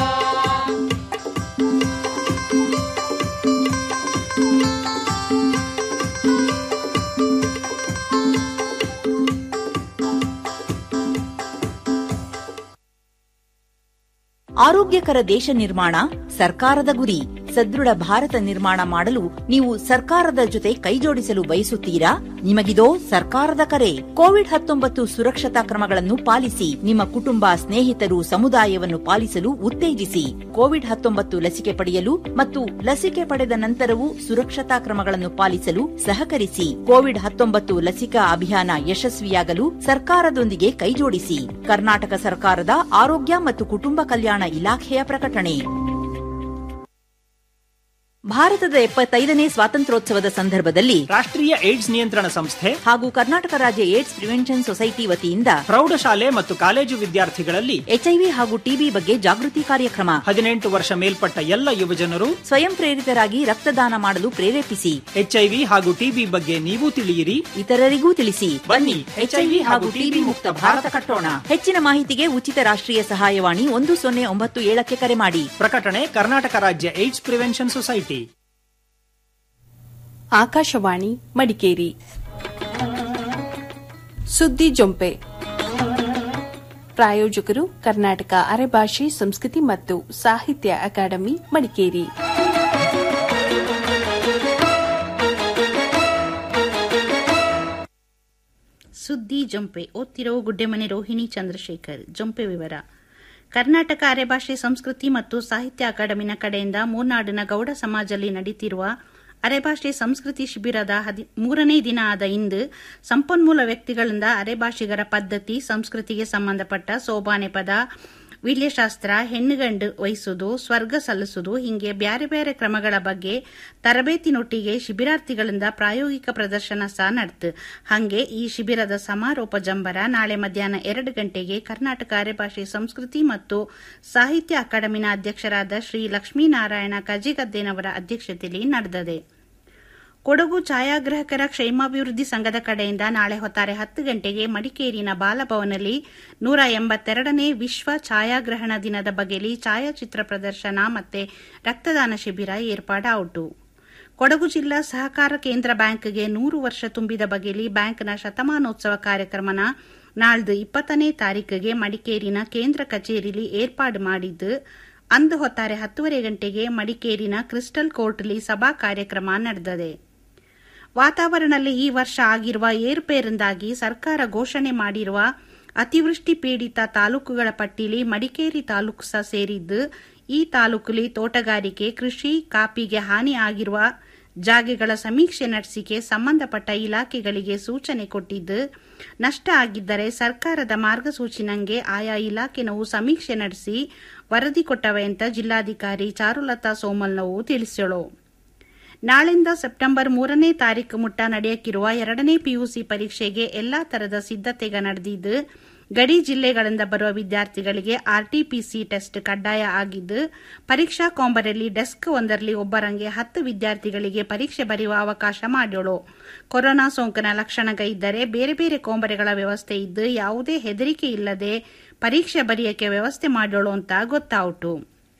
ಆರೋಗ್ಯಕರ ದೇಶ ನಿರ್ಮಾಣ ಸರ್ಕಾರದ ಗುರಿ ಸದೃಢ ಭಾರತ ನಿರ್ಮಾಣ ಮಾಡಲು ನೀವು ಸರ್ಕಾರದ ಜೊತೆ ಕೈಜೋಡಿಸಲು ಬಯಸುತ್ತೀರಾ ನಿಮಗಿದೋ ಸರ್ಕಾರದ ಕರೆ ಕೋವಿಡ್ ಹತ್ತೊಂಬತ್ತು ಸುರಕ್ಷತಾ ಕ್ರಮಗಳನ್ನು ಪಾಲಿಸಿ ನಿಮ್ಮ ಕುಟುಂಬ ಸ್ನೇಹಿತರು ಸಮುದಾಯವನ್ನು ಪಾಲಿಸಲು ಉತ್ತೇಜಿಸಿ ಕೋವಿಡ್ ಹತ್ತೊಂಬತ್ತು ಲಸಿಕೆ ಪಡೆಯಲು ಮತ್ತು ಲಸಿಕೆ ಪಡೆದ ನಂತರವೂ ಸುರಕ್ಷತಾ ಕ್ರಮಗಳನ್ನು ಪಾಲಿಸಲು ಸಹಕರಿಸಿ ಕೋವಿಡ್ ಹತ್ತೊಂಬತ್ತು ಲಸಿಕಾ ಅಭಿಯಾನ ಯಶಸ್ವಿಯಾಗಲು ಸರ್ಕಾರದೊಂದಿಗೆ ಕೈಜೋಡಿಸಿ ಕರ್ನಾಟಕ ಸರ್ಕಾರದ ಆರೋಗ್ಯ ಮತ್ತು ಕುಟುಂಬ ಕಲ್ಯಾಣ ಇಲಾಖೆಯ ಪ್ರಕಟಣೆ ಭಾರತದ ಎಪ್ಪತ್ತೈದನೇ ಸ್ವಾತಂತ್ರ್ಯೋತ್ಸವದ ಸಂದರ್ಭದಲ್ಲಿ ರಾಷ್ಟ್ರೀಯ ಏಡ್ಸ್ ನಿಯಂತ್ರಣ ಸಂಸ್ಥೆ ಹಾಗೂ ಕರ್ನಾಟಕ ರಾಜ್ಯ ಏಡ್ಸ್ ಪ್ರಿವೆನ್ಷನ್ ಸೊಸೈಟಿ ವತಿಯಿಂದ ಪ್ರೌಢಶಾಲೆ ಮತ್ತು ಕಾಲೇಜು ವಿದ್ಯಾರ್ಥಿಗಳಲ್ಲಿ ಎಚ್ಐವಿ ಹಾಗೂ ಟಿಬಿ ಬಗ್ಗೆ ಜಾಗೃತಿ ಕಾರ್ಯಕ್ರಮ ಹದಿನೆಂಟು ವರ್ಷ ಮೇಲ್ಪಟ್ಟ ಎಲ್ಲ ಯುವಜನರು ಸ್ವಯಂ ಪ್ರೇರಿತರಾಗಿ ರಕ್ತದಾನ ಮಾಡಲು ಪ್ರೇರೇಪಿಸಿ ಎಚ್ಐವಿ ಹಾಗೂ ಟಿಬಿ ಬಗ್ಗೆ ನೀವು ತಿಳಿಯಿರಿ ಇತರರಿಗೂ ತಿಳಿಸಿ ಬನ್ನಿ ಎಚ್ಐವಿ ಹಾಗೂ ಟಿಬಿ ಮುಕ್ತ ಭಾರತ ಕಟ್ಟೋಣ ಹೆಚ್ಚಿನ ಮಾಹಿತಿಗೆ ಉಚಿತ ರಾಷ್ಟ್ರೀಯ ಸಹಾಯವಾಣಿ ಒಂದು ಸೊನ್ನೆ ಒಂಬತ್ತು ಏಳಕ್ಕೆ ಕರೆ ಮಾಡಿ ಪ್ರಕಟಣೆ ಕರ್ನಾಟಕ ರಾಜ್ಯ AIDS prevention society Akashvani Madikeri ಸುದ್ದಿ ಜೊಂಪೆ ಪ್ರಾಯೋಜಕರು ಕರ್ನಾಟಕ ಅರೆಭಾಷೆ ಸಂಸ್ಕೃತಿ ಮತ್ತು ಸಾಹಿತ್ಯ ಅಕಾಡೆಮಿ ಮಡಿಕೇರಿ ಸುದ್ದಿ ಜಂಪೆ ಓದ್ತಿರೋ ಗುಡ್ಡೆಮನೆ ರೋಹಿಣಿ ಚಂದ್ರಶೇಖರ್ ಜಂಪೆ ವಿವರ ಕರ್ನಾಟಕ ಅರೆಭಾಷೆ ಸಂಸ್ಕೃತಿ ಮತ್ತು ಸಾಹಿತ್ಯ ಅಕಾಡೆಮಿನ ಕಡೆಯಿಂದ ಮೂರ್ನಾಡಿನ ಗೌಡ ಸಮಾಜದಲ್ಲಿ ನಡೀತಿರುವ ಅರೆಭಾಷೆ ಸಂಸ್ಕೃತಿ ಶಿಬಿರದ ಹದಿ- ಮೂರನೇ ದಿನ ಆದ ಇಂದು ಸಂಪನ್ಮೂಲ ವ್ಯಕ್ತಿಗಳಿಂದ ಅರೆಭಾಷಿಗರ ಪದ್ಧತಿ ಸಂಸ್ಕೃತಿಗೆ ಸಂಬಂಧಪಟ್ಟ ಸೋಬಾನೆ ಪದ ವೀಳ್ಯಶಾಸ್ತ್ರ ಹೆಣ್ಣುಗಂಡು ವಹಿಸುವುದು ಸ್ವರ್ಗ ಸಲ್ಲಿಸುವುದು ಹೀಗೆ ಬ್ಯಾರೆ ಬ್ಯಾರೆ ಕ್ರಮಗಳ ಬಗ್ಗೆ ತರಬೇತಿನೊಟ್ಟಿಗೆ ಶಿಬಿರಾರ್ಥಿಗಳಿಂದ ಪ್ರಾಯೋಗಿಕ ಪ್ರದರ್ಶನ ಸಹ ನಡೆತು ಹಂಗೆ ಈ ಶಿಬಿರದ ಸಮಾರೋಪ ಜಂಬರ ನಾಳೆ ಮಧ್ಯಾಹ್ನ ಎರಡು ಗಂಟೆಗೆ ಕರ್ನಾಟಕ ಅರೆಭಾಷೆ ಸಂಸ್ಕೃತಿ ಮತ್ತು ಸಾಹಿತ್ಯ ಅಕಾಡೆಮಿನ ಅಧ್ಯಕ್ಷರಾದ ಶ್ರೀ ಲಕ್ಷ್ಮೀನಾರಾಯಣ ಕಜಿಗದ್ದೇನವರ ಅಧ್ಯಕ್ಷತೆಯಲ್ಲಿ ನಡೆದಿದೆ ಕೊಡಗು ಛಾಯಾಗ್ರಾಹಕರ ಕ್ಷೇಮಾಭಿವೃದ್ಧಿ ಸಂಘದ ಕಡೆಯಿಂದ ನಾಳೆ ಹೊತ್ತಾರೆ ಹತ್ತು ಗಂಟೆಗೆ ಮಡಿಕೇರಿನ ಬಾಲಭವನಲ್ಲಿ ನೂರ ಎಂಬತ್ತೆರಡನೇ ವಿಶ್ವ ಛಾಯಾಗ್ರಹಣ ದಿನದ ಬಗೆಯಲ್ಲಿ ಛಾಯಾಚಿತ್ರ ಪ್ರದರ್ಶನ ಮತ್ತೆ ರಕ್ತದಾನ ಶಿಬಿರ ಏರ್ಪಾಡಾಯಿತು ಕೊಡಗು ಜಿಲ್ಲಾ ಸಹಕಾರ ಕೇಂದ್ರ ಬ್ಯಾಂಕ್ಗೆ ನೂರು ವರ್ಷ ತುಂಬಿದ ಬಗೆಯಲ್ಲಿ ಬ್ಯಾಂಕ್ನ ಶತಮಾನೋತ್ಸವ ಕಾರ್ಯಕ್ರಮನ ನಾಳ್ದು ಇಪ್ಪತ್ತನೇ ತಾರೀಕಿಗೆ ಮಡಿಕೇರಿನ ಕೇಂದ್ರ ಕಚೇರಿಲಿ ಏರ್ಪಾಡು ಮಾಡಿದ್ದು ಅಂದು ಹೊತ್ತಾರೆ ಹತ್ತುವರೆ ಗಂಟೆಗೆ ಮಡಿಕೇರಿನ ಕ್ರಿಸ್ಟಲ್ ಕೋರ್ಟ್ಲಿ ಸಭಾ ಕಾರ್ಯಕ್ರಮ ನಡೆದಿದೆ ವಾತಾವರಣದಲ್ಲಿ ಈ ವರ್ಷ ಆಗಿರುವ ಏರುಪೇರಿಂದಾಗಿ ಸರ್ಕಾರ ಘೋಷಣೆ ಮಾಡಿರುವ ಅತಿವೃಷ್ಟಿ ಪೀಡಿತ ತಾಲೂಕುಗಳ ಪಟ್ಟಿಲಿ ಮಡಿಕೇರಿ ತಾಲೂಕು ಸಹ ಸೇರಿದ್ದು ಈ ತಾಲೂಕುಲಿ ತೋಟಗಾರಿಕೆ ಕೃಷಿ ಕಾಪಿಗೆ ಹಾನಿ ಆಗಿರುವ ಜಾಗೆಗಳ ಸಮೀಕ್ಷೆ ನಡೆಸಿಕೆ ಸಂಬಂಧಪಟ್ಟ ಇಲಾಖೆಗಳಿಗೆ ಸೂಚನೆ ಕೊಟ್ಟಿದ್ದು ನಷ್ಟ ಆಗಿದ್ದರೆ ಸರ್ಕಾರದ ಮಾರ್ಗಸೂಚಿನಂಗೆ ಆಯಾ ಇಲಾಖೆನವು ಸಮೀಕ್ಷೆ ನಡೆಸಿ ವರದಿ ಕೊಟ್ಟವೆ ಅಂತ ಜಿಲ್ಲಾಧಿಕಾರಿ ಚಾರುಲತಾ ಸೋಮಲ್ನವು ತಿಳಿಸಳು ನಾಳಿಂದ ಸೆಪ್ಟೆಂಬರ್ ಮೂರನೇ ತಾರೀಕು ಮುಟ್ಟ ನಡೆಯಕ್ಕಿರುವ ಎರಡನೇ ಪಿಯುಸಿ ಪರೀಕ್ಷೆಗೆ ಎಲ್ಲಾ ತರದ ಸಿದ್ದತೆಗ ನಡೆದಿದ್ದು ಗಡಿ ಜಿಲ್ಲೆಗಳಿಂದ ಬರುವ ವಿದ್ಯಾರ್ಥಿಗಳಿಗೆ ಆರ್ಟಿಪಿಸಿ ಟೆಸ್ಟ್ ಕಡ್ಡಾಯ ಆಗಿದ್ದು ಪರೀಕ್ಷಾ ಕಾಂಬರಲ್ಲಿ ಡೆಸ್ಕ್ ಒಂದರಲ್ಲಿ ಒಬ್ಬರಂಗೆ ಹತ್ತು ವಿದ್ಯಾರ್ಥಿಗಳಿಗೆ ಪರೀಕ್ಷೆ ಬರೆಯುವ ಅವಕಾಶ ಮಾಡ್ಯೋಳು ಕೊರೋನಾ ಸೋಂಕಿನ ಲಕ್ಷಣಗ ಇದ್ದರೆ ಬೇರೆ ಬೇರೆ ಕೋಂಬರೆಗಳ ವ್ಯವಸ್ಥೆ ಇದ್ದು ಯಾವುದೇ ಹೆದರಿಕೆ ಇಲ್ಲದೆ ಪರೀಕ್ಷೆ ಬರೆಯಕ್ಕೆ ವ್ಯವಸ್ಥೆ ಮಾಡೋಳು ಅಂತ ಗೊತ್ತಾಯಿತು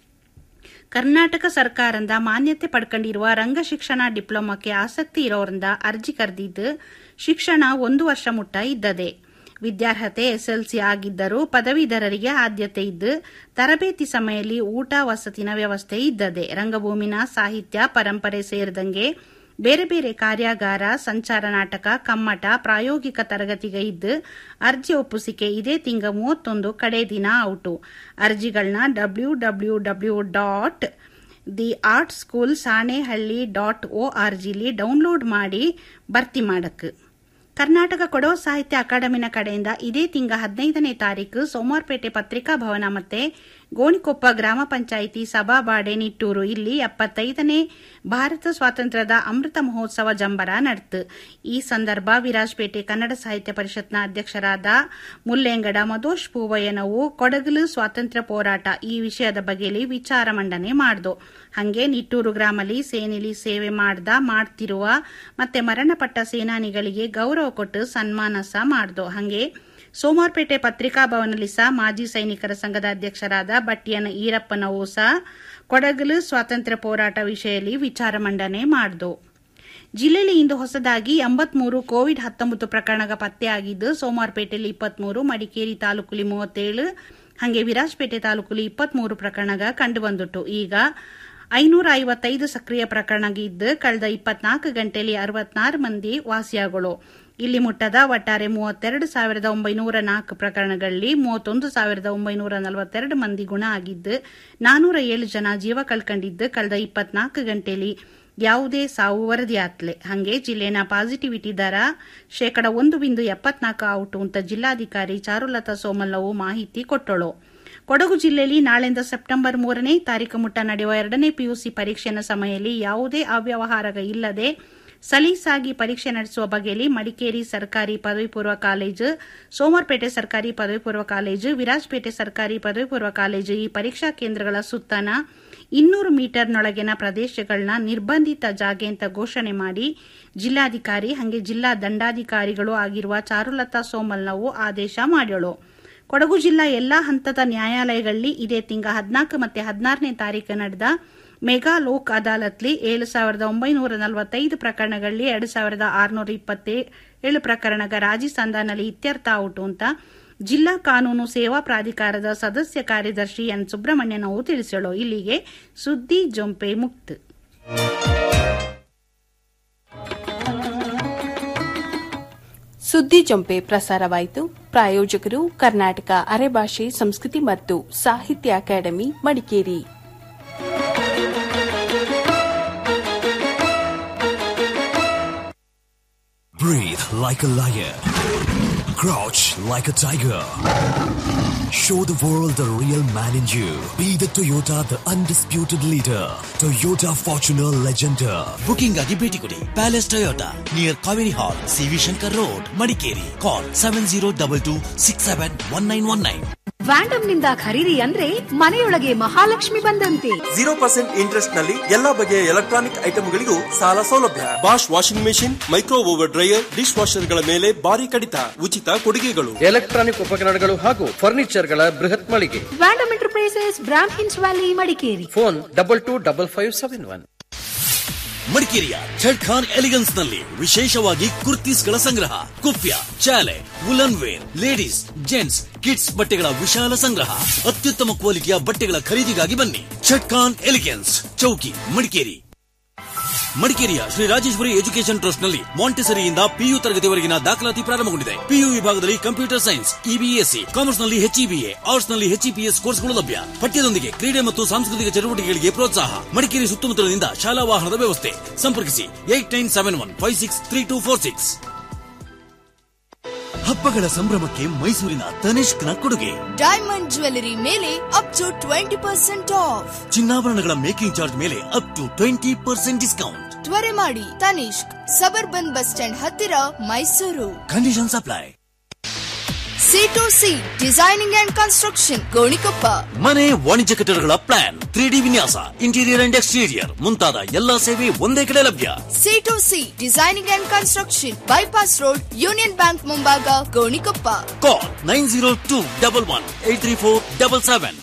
ಕರ್ನಾಟಕ ಸರ್ಕಾರದಿಂದ ಮಾನ್ಯತೆ ಪಡ್ಕೊಂಡಿರುವ ರಂಗ ಶಿಕ್ಷಣ ಡಿಪ್ಲೊಮಾಕ್ಕೆ ಆಸಕ್ತಿ ಇರೋರಿಂದ ಅರ್ಜಿ ಕರೆದಿದ್ದು ಶಿಕ್ಷಣ ಒಂದು ವರ್ಷ ಮುಟ್ಟ ಇದ್ದದೆ ವಿದ್ಯಾರ್ಹತೆ ಎಸ್ಎಲ್ಸಿ ಆಗಿದ್ದರೂ ಪದವೀಧರರಿಗೆ ಆದ್ಯತೆ ಇದ್ದು ತರಬೇತಿ ಸಮಯದಲ್ಲಿ ಊಟ ವಸತಿನ ವ್ಯವಸ್ಥೆ ಇದ್ದದೆ ರಂಗಭೂಮಿನ ಸಾಹಿತ್ಯ ಪರಂಪರೆ ಸೇರಿದಂಗೆ ಬೇರೆ ಬೇರೆ ಕಾರ್ಯಾಗಾರ ಸಂಚಾರ ನಾಟಕ ಕಮ್ಮಟ ಪ್ರಾಯೋಗಿಕ ತರಗತಿಗೆ ಇದ್ದು ಅರ್ಜಿ ಒಪ್ಪಿಸಿಕೆ ಇದೇ ತಿಂಗ ಮೂವತ್ತೊಂದು ಕಡೆ ದಿನ ಔಟು ಅರ್ಜಿಗಳನ್ನ W W W dot the art school Sanehalli dot O R ಜಿಲಿ ಡೌನ್ಲೋಡ್ ಮಾಡಿ ಭರ್ತಿ ಮಾಡಕ್ಕೆ ಕರ್ನಾಟಕ ಕೊಡವ ಸಾಹಿತ್ಯ ಅಕಾಡೆಮಿನ ಕಡೆಯಿಂದ ಇದೇ ತಿಂಗ ಹದಿನೈದನೇ ತಾರೀಕು ಸೋಮವಾರಪೇಟೆ ಪತ್ರಿಕಾ ಭವನ ಮತ್ತೆ ಗೋಣಿಕೊಪ್ಪ ಗ್ರಾಮ ಪಂಚಾಯಿತಿ ಸಭಾಬಾಡೆ ನಿಟ್ಟೂರು ಇಲ್ಲಿ ಎಪ್ಪತ್ತೈದನೇ ಭಾರತ ಸ್ವಾತಂತ್ರ್ಯದ ಅಮೃತ ಮಹೋತ್ಸವ ಜಂಬರ ನಡೆತು ಈ ಸಂದರ್ಭ ವಿರಾಜಪೇಟೆ ಕನ್ನಡ ಸಾಹಿತ್ಯ ಪರಿಷತ್ನ ಅಧ್ಯಕ್ಷರಾದ ಮುಲ್ಲೆಂಗಡ ಮಧೋಶ್ ಪೂವಯ್ಯನವು ಕೊಡಗಲು ಸ್ವಾತಂತ್ರ್ಯ ಹೋರಾಟ ಈ ವಿಷಯದ ಬಗೆಯಲ್ಲಿ ವಿಚಾರ ಮಂಡನೆ ಮಾಡ್ದು ಹಂಗೆ ನಿಟ್ಟೂರು ಗ್ರಾಮಲ್ಲಿ ಸೇನೆಲಿ ಸೇವೆ ಮಾಡ್ದ ಮಾಡ್ತಿರುವ ಮತ್ತೆ ಮರಣಪಟ್ಟ ಸೇನಾನಿಗಳಿಗೆ ಗೌರವ ಕೊಟ್ಟು ಸನ್ಮಾನ ಸಹ ಮಾಡ್ದು ಹಂಗೆ ಸೋಮವಾರಪೇಟೆ ಪತ್ರಿಕಾ ಭವನದಲ್ಲಿ ಸಹ ಮಾಜಿ ಸೈನಿಕರ ಸಂಘದ ಅಧ್ಯಕ್ಷರಾದ ಬಟ್ಟಿಯನ ಈರಪ್ಪನವು ಸಹ ಕೊಡಗಲು ಸ್ವಾತಂತ್ರ್ಯ ಹೋರಾಟ ವಿಷಯದಲ್ಲಿ ವಿಚಾರ ಮಂಡನೆ ಮಾಡ್ದು ಜಿಲ್ಲೆಯಲ್ಲಿ ಇಂದು ಹೊಸದಾಗಿ ಎಂಬತ್ಮೂರು ಕೋವಿಡ್ ಹತ್ತೊಂಬತ್ತು ಪ್ರಕರಣಗ ಪತ್ತೆಯಾಗಿದ್ದು ಸೋಮವಾರಪೇಟೆಯಲ್ಲಿ ಇಪ್ಪತ್ಮೂರು ಮಡಿಕೇರಿ ತಾಲೂಕುಲಿ ಮೂವತ್ತೇಳು ಹಾಗೆ ವಿರಾಜಪೇಟೆ ತಾಲೂಕುಲಿ ಇಪ್ಪತ್ಮೂರು ಪ್ರಕರಣಗ ಕಂಡುಬಂದಿಟ್ಟು ಈಗ ಐನೂರ ಐವತ್ತೈದು ಸಕ್ರಿಯ ಪ್ರಕರಣ ಇದ್ದು ಕಳೆದ ಇಪ್ಪತ್ನಾಲ್ಕು ಗಂಟೆಯಲ್ಲಿ ಅರವತ್ನಾರು ಮಂದಿ ವಾಸಿಯಾಗಳು ಇಲ್ಲಿ ಮುಟ್ಟದ ಒಟ್ಟಾರೆ ಮೂವತ್ತೆರಡು ಸಾವಿರದ ಒಂಬೈನೂರ ನಾಲ್ಕು ಪ್ರಕರಣಗಳಲ್ಲಿ ಮೂವತ್ತೊಂದು ಸಾವಿರದ ಒಂಬೈನೂರ ನಲವತ್ತೆರಡು ಮಂದಿ ಗುಣ ಆಗಿದ್ದು ನಾನೂರ ಏಳು ಜನ ಜೀವ ಕಳ್ಕೊಂಡಿದ್ದು ಕಳೆದ ಇಪ್ಪತ್ನಾಲ್ಕು ಗಂಟೆಯಲ್ಲಿ ಯಾವುದೇ ಸಾವು ವರದಿಯಾತ್ಲೆ ಹಂಗೆ ಜಿಲ್ಲೆನ ಪಾಸಿಟಿವಿಟಿ ದರ ಶೇಕಡ ಒಂದು ಬಿಂದು ಎಪ್ಪತ್ನಾಲ್ಕು ಔಟು ಅಂತ ಜಿಲ್ಲಾಧಿಕಾರಿ ಚಾರುಲತಾ ಸೋಮಲ್ಲವು ಮಾಹಿತಿ ಕೊಟ್ಟಳು ಕೊಡಗು ಜಿಲ್ಲೆಯಲ್ಲಿ ನಾಳೆಯಿಂದ ಸೆಪ್ಟೆಂಬರ್ ಮೂರನೇ ತಾರೀಕು ಮುಟ್ಟ ನಡೆಯುವ ಎರಡನೇ ಪಿಯುಸಿ ಪರೀಕ್ಷೆನ ಸಮಯದಲ್ಲಿ ಯಾವುದೇ ಅವ್ಯವಹಾರ ಇಲ್ಲದೆ ಸಲೀಸಾಗಿ ಪರೀಕ್ಷೆ ನಡೆಸುವ ಬಗೆಯಲ್ಲಿ ಮಡಿಕೇರಿ ಸರ್ಕಾರಿ ಪದವಿ ಪೂರ್ವ ಕಾಲೇಜು ಸೋಮವಾರಪೇಟೆ ಸರ್ಕಾರಿ ಪದವಿ ಪೂರ್ವ ಕಾಲೇಜು ವಿರಾಜಪೇಟೆ ಸರ್ಕಾರಿ ಪದವಿ ಪೂರ್ವ ಕಾಲೇಜು ಈ ಪರೀಕ್ಷಾ ಕೇಂದ್ರಗಳ ಸುತ್ತನ ಇನ್ನೂರು ಮೀಟರ್ನೊಳಗಿನ ಪ್ರದೇಶಗಳನ್ನ ನಿರ್ಬಂಧಿತ ಜಾಗೆ ಅಂತ ಘೋಷಣೆ ಮಾಡಿ ಜಿಲ್ಲಾಧಿಕಾರಿ ಹಾಗೆ ಜಿಲ್ಲಾ ದಂಡಾಧಿಕಾರಿಗಳು ಆಗಿರುವ ಚಾರುಲತಾ ಸೋಮಲ್ನವು ಆದೇಶ ಮಾಡ್ಯಳು ಕೊಡಗು ಜಿಲ್ಲಾ ಎಲ್ಲಾ ಹಂತದ ನ್ಯಾಯಾಲಯಗಳಲ್ಲಿ ಇದೇ ತಿಂಗ ಹದಿನಾಲ್ಕು ಮತ್ತೆ ಹದಿನಾರನೇ ತಾರೀಕು ನಡೆದ ಮೆಗಾ ಲೋಕ್ ಅದಾಲತ್ಲಿ ಏಳು ಸಾವಿರದ ಒಂಬೈನೂರ ನಲವತ್ತೈದು ಪ್ರಕರಣಗಳಲ್ಲಿ ಎರಡು ಸಾವಿರದ ಆರುನೂರ ಇಪ್ಪತ್ತೇಳು ಪ್ರಕರಣಗ ರಾಜಿ ಸಂಧಾನಲ್ಲಿ ಇತ್ಯರ್ಥ ಔಟು ಅಂತ ಜಿಲ್ಲಾ ಕಾನೂನು ಸೇವಾ ಪ್ರಾಧಿಕಾರದ ಸದಸ್ಯ ಕಾರ್ಯದರ್ಶಿ ಎನ್ ಸುಬ್ರಹ್ಮಣ್ಯನವು ತಿಳಿಸಳು ಇಲ್ಲಿಗೆ ಸುದ್ದಿ ಜೊಂಪೆ ಮುಕ್ತ ಸುದ್ದಿ ಜೊಂಪೆ ಪ್ರಸಾರವಾಯಿತು ಪ್ರಾಯೋಜಕರು ಕರ್ನಾಟಕ ಅರೆಭಾಷೆ ಸಂಸ್ಕೃತಿ ಮತ್ತು ಸಾಹಿತ್ಯ academy Madikeri Breathe like a lion. Crouch like a tiger. Show the world the real man in you. Be the Toyota, the undisputed leader. Toyota Fortuner Legender. Booking ಆಗಿ ಭೇಟಿ ಕೊಡಿ palace Toyota near Kaveri hall C V Shankar road Madikeri call seven zero double two six seven one nine one nine Vandam ನಿಂದ ಖರೀದಿ ಅಂದ್ರೆ ಮನೆಯೊಳಗೆ ಮಹಾಲಕ್ಷ್ಮಿ ಬಂದಂತೆ zero percent interest ನಲ್ಲಿ ಎಲ್ಲಾ ಬಗೆಯ ಎಲೆಕ್ಟ್ರಾನಿಕ್ ಐಟಮ್ಗಳಿಗೂ ಸಾಲ ಸೌಲಭ್ಯ Bosch washing machine micro oven dryer dish ವಾಷರ್ಗಳ ಮೇಲೆ ಭಾರಿ ಕಡಿತ ಉಚಿತ ಕೊಡುಗೆಗಳು ಎಲೆಕ್ಟ್ರಾನಿಕ್ ಉಪಕರಣಗಳು ಹಾಗೂ ಫರ್ನಿಚರ್ಗಳ ಬೃಹತ್ ಮಳಿಗೆ ವ್ಯಾಂಡಮ್ ಎಂಟರ್ಪ್ರೈಸಸ್ ಬ್ರಾಮ್ ಹಿನ್ಸ್ valley Madikeri phone double two double five seven one ಮಡಿಕೇರಿಯ ಝಡ್ ಖಾನ್ ಎಲಿಗನ್ಸ್ ನಲ್ಲಿ ವಿಶೇಷವಾಗಿ ಕುರ್ತೀಸ್ಗಳ ಸಂಗ್ರಹ ಕುಪ್ಯ ಚಾಲೆ woollen wear ladies gents kids ಬಟ್ಟೆಗಳ ವಿಶಾಲ ಸಂಗ್ರಹ ಅತ್ಯುತ್ತಮ ಕ್ವಾಲಿಟಿಯ ಬಟ್ಟೆಗಳ ಖರೀದಿಗಾಗಿ ಬನ್ನಿ ಝಡ್ ಖಾನ್ ಎಲಿಗನ್ಸ್ ಚೌಕಿ ಮಡಿಕೇರಿ ಮಡಿಕೇರಿಯ ಶ್ರೀ ರಾಜೇಶ್ವರಿ ಎಜುಕೇಶನ್ ಟ್ರಸ್ಟ್ ನಲ್ಲಿ ಮಾಂಟೆಸರಿಯಿಂದ ಪಿಯು ತರಗತಿವರೆಗಿನ ದಾಖಲಾತಿ ಪ್ರಾರಂಭಗೊಂಡಿದೆ ಪಿಯು ವಿಭಾಗದಲ್ಲಿ ಕಂಪ್ಯೂಟರ್ ಸೈನ್ಸ್ ಇಬಿಎಸ್ಸಿ ಕಾಮರ್ಸ್ ನಲ್ಲಿ ಎಚ್ಇಬಿಎ ಆರ್ಟ್ಸ್ ನಲ್ಲಿ ಎಚ್ಇಪಿಎಸ್ ಕೋರ್ಸ್ಗಳು ಲಭ್ಯ ಪಠ್ಯದೊಂದಿಗೆ ಕ್ರೀಡೆ ಮತ್ತು ಸಾಂಸ್ಕೃತಿಕ ಚಟುವಟಿಕೆಗಳಿಗೆ ಪ್ರೋತ್ಸಾಹ ಮಡಿಕೇರಿ ಸುತ್ತಮುತ್ತಲಿನಿಂದ ಶಾಲಾ ವಾಹನದ ವ್ಯವಸ್ಥೆ ಸಂಪರ್ಕಿಸಿ eight nine seven one five six three two four six ಹಬ್ಬಗಳ ಸಂಭ್ರಮಕ್ಕೆ ಮೈಸೂರಿನ ತನಿಷ್ಕ್ನ ಕೊಡುಗೆ ಡೈಮಂಡ್ ಜ್ಯುವೆಲರಿ ಮೇಲೆ up to twenty percent off ಚಿನ್ನಾಭರಣಗಳ ಮೇಕಿಂಗ್ ಚಾರ್ಜ್ ಮೇಲೆ up to twenty percent discount ತ್ವರೆ ಮಾಡಿ ತನಿಷ್ಕ್ ಸಬರ್ಬನ್ ಬಸ್ ಸ್ಟ್ಯಾಂಡ್ ಹತ್ತಿರ Mysuru condition apply C to C designing and construction Gonikoppa ಮನೆ ವಾಣಿಜ್ಯ ಕಟ್ಟಡಗಳ ಪ್ಲಾನ್ ತ್ರೀ ಡಿ ವಿನ್ಯಾಸ ಇಂಟೀರಿಯರ್ ಅಂಡ್ ಎಕ್ಸ್ಟೀರಿಯರ್ ಮುಂತಾದ ಎಲ್ಲಾ ಸೇವೆ ಒಂದೇ ಕಡೆ ಲಭ್ಯ C to C designing and construction bypass road Union Bank ಮುಂಭಾಗ Gonikoppa call nine zero two double one eight three four double seven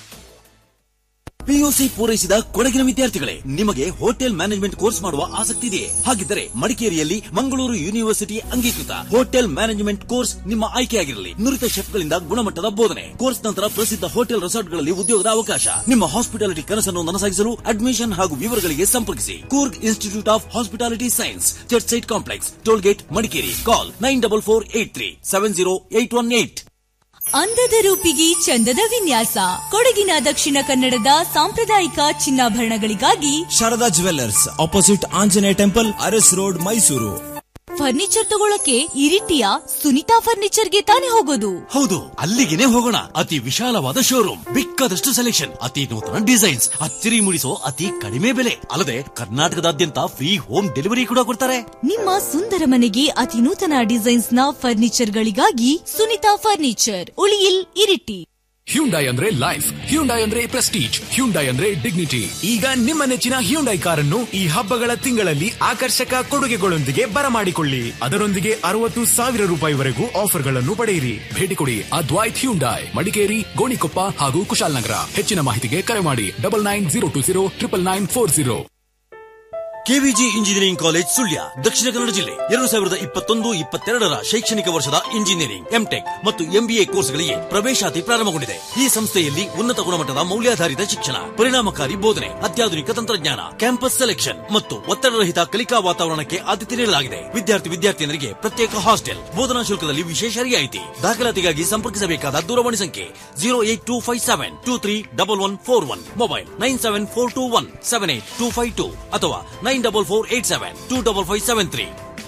PUC ಪೂರೈಸಿದ ಕೊಡಗಿನ ವಿದ್ಯಾರ್ಥಿಗಳೇ ನಿಮಗೆ ಹೋಟೆಲ್ ಮ್ಯಾನೇಜ್ಮೆಂಟ್ ಕೋರ್ಸ್ ಮಾಡುವ ಆಸಕ್ತಿ ಇದೆಯೇ ಹಾಗಿದ್ದರೆ ಮಡಿಕೇರಿಯಲ್ಲಿ ಮಂಗಳೂರು ಯೂನಿವರ್ಸಿಟಿ ಅಂಗೀಕೃತ ಹೋಟೆಲ್ ಮ್ಯಾನೇಜ್ಮೆಂಟ್ ಕೋರ್ಸ್ ನಿಮ್ಮ ಆಯ್ಕೆಯಾಗಿರಲಿ ನುರಿತ ಶೆಫ್ಗಳಿಂದ ಗುಣಮಟ್ಟದ ಬೋಧನೆ ಕೋರ್ಸ್ ನಂತರ ಪ್ರಸಿದ್ಧ ಹೋಟೆಲ್ ರೆಸಾರ್ಟ್ಗಳಲ್ಲಿ ಉದ್ಯೋಗದ ಅವಕಾಶ ನಿಮ್ಮ ಹಾಸ್ಪಿಟಾಲಿಟಿ ಕನಸನ್ನು ನನಸಾಗಿಸಲು ಅಡ್ಮಿಷನ್ ಹಾಗೂ ವಿವರಗಳಿಗೆ ಸಂಪರ್ಕಿಸಿ Coorg institute of hospitality science church site complex toll gate Madikeri call nine double four eight three seven zero eight one eight ಅಂದದ ರೂಪಿಗೆ ಚಂದದ ವಿನ್ಯಾಸ ಕೊಡಗಿನ ದಕ್ಷಿಣ ಕನ್ನಡದ ಸಾಂಪ್ರದಾಯಿಕ ಚಿನ್ನಾಭರಣಗಳಿಗಾಗಿ Sharada jewellers opposite Anjaneya temple Aras road Mysuru furniture ತಗೊಳಕ್ಕೆ ಇರಿಟಿಯ ಸುನಿತಾ ಫರ್ನಿಚರ್ಗೆ ತಾನೇ ಹೋಗೋದು ಹೌದು ಅಲ್ಲಿಗೆನೆ ಹೋಗೋಣ ಅತಿ ವಿಶಾಲವಾದ ಶೋರೂಮ್ ಬೇಕಾದಷ್ಟು ಸೆಲೆಕ್ಷನ್ ಅತಿ ನೂತನ ಡಿಸೈನ್ಸ್ ಅಚ್ಚರಿ ಮೂಡಿಸೋ ಅತಿ ಕಡಿಮೆ ಬೆಲೆ ಅಲ್ಲದೆ ಕರ್ನಾಟಕದಾದ್ಯಂತ ಫ್ರೀ ಹೋಮ್ ಡೆಲಿವರಿ ಕೂಡ ಕೊಡ್ತಾರೆ ನಿಮ್ಮ ಸುಂದರ ಮನೆಗೆ ಅತಿ ನೂತನ ಡಿಸೈನ್ಸ್ ನ ಫರ್ನಿಚರ್ ಗಳಿಗಾಗಿ ಸುನಿತಾ ಫರ್ನಿಚರ್ ಉಳಿಯಿಲ್ ಇರಿಟಿ ಹ್ಯುಂಡೈ ಅಂದ್ರೆ ಲೈಫ್ ಹ್ಯುಂಡೈ ಅಂದ್ರೆ ಪ್ರೆಸ್ಟೀಜ್ ಹ್ಯುಂಡೈ ಅಂದ್ರೆ ಡಿಗ್ನಿಟಿ ಈಗ ನಿಮ್ಮ ನೆಚ್ಚಿನ ಹ್ಯುಂಡೈ ಕಾರನ್ನು ಈ ಹಬ್ಬಗಳ ತಿಂಗಳಲ್ಲಿ ಆಕರ್ಷಕ ಕೊಡುಗೆಗಳೊಂದಿಗೆ ಬರಮಾಡಿಕೊಳ್ಳಿ ಅದರೊಂದಿಗೆ ಅರವತ್ತು ಸಾವಿರ ರೂಪಾಯಿವರೆಗೂ ಆಫರ್ಗಳನ್ನು ಪಡೆಯಿರಿ ಭೇಟಿ ಕೊಡಿ ಅದ್ವೈತ್ ಹ್ಯುಂಡೈ ಮಡಿಕೇರಿ ಗೋಣಿಕೊಪ್ಪ ಹಾಗೂ ಕುಶಾಲನಗರ ಹೆಚ್ಚಿನ ಮಾಹಿತಿಗೆ ಕರೆ ಮಾಡಿ double nine zero two zero triple nine four zero KVG engineering college Sullia Dakshina Kannada ಜಿಲ್ಲೆ ಎರಡು ಸಾವಿರದ ಇಪ್ಪತ್ತೊಂದು ಇಪ್ಪತ್ತೆರಡರ ಶೈಕ್ಷಣಿಕ ವರ್ಷದ ಇಂಜಿನಿಯರಿಂಗ್ ಎಂಟೆಕ್ ಮತ್ತು ಎಂಬಿಎ ಕೋರ್ಸ್ಗಳಿಗೆ ಪ್ರವೇಶಾತಿ ಪ್ರಾರಂಭಗೊಂಡಿದೆ ಈ ಸಂಸ್ಥೆಯಲ್ಲಿ ಉನ್ನತ ಗುಣಮಟ್ಟದ ಮೌಲ್ಯಾಧಾರಿತ ಶಿಕ್ಷಣ ಪರಿಣಾಮಕಾರಿ ಬೋಧನೆ ಅತ್ಯಾಧುನಿಕ ತಂತ್ರಜ್ಞಾನ ಕ್ಯಾಂಪಸ್ ಸೆಲೆಕ್ಷನ್ ಮತ್ತು ಒತ್ತಡರಹಿತ ಕಲಿಕಾ ವಾತಾವರಣಕ್ಕೆ ಆದ್ಯತೆ ನೀಡಲಾಗಿದೆ ವಿದ್ಯಾರ್ಥಿ ವಿದ್ಯಾರ್ಥಿನಿಯರಿಗೆ ಪ್ರತ್ಯೇಕ ಹಾಸ್ಟೆಲ್ ಬೋಧನಾ ಶುಲ್ಕದಲ್ಲಿ ವಿಶೇಷ ರಿಯಾಯಿತಿ ದಾಖಲಾತಿಗಾಗಿ ಸಂಪರ್ಕಿಸಬೇಕಾದ ದೂರವಾಣಿ ಸಂಖ್ಯೆ zero eight two five seven two three double one four one mobile nine seven four two one seven eight two five two ಅಥವಾ nine double four eight seven two double five seven three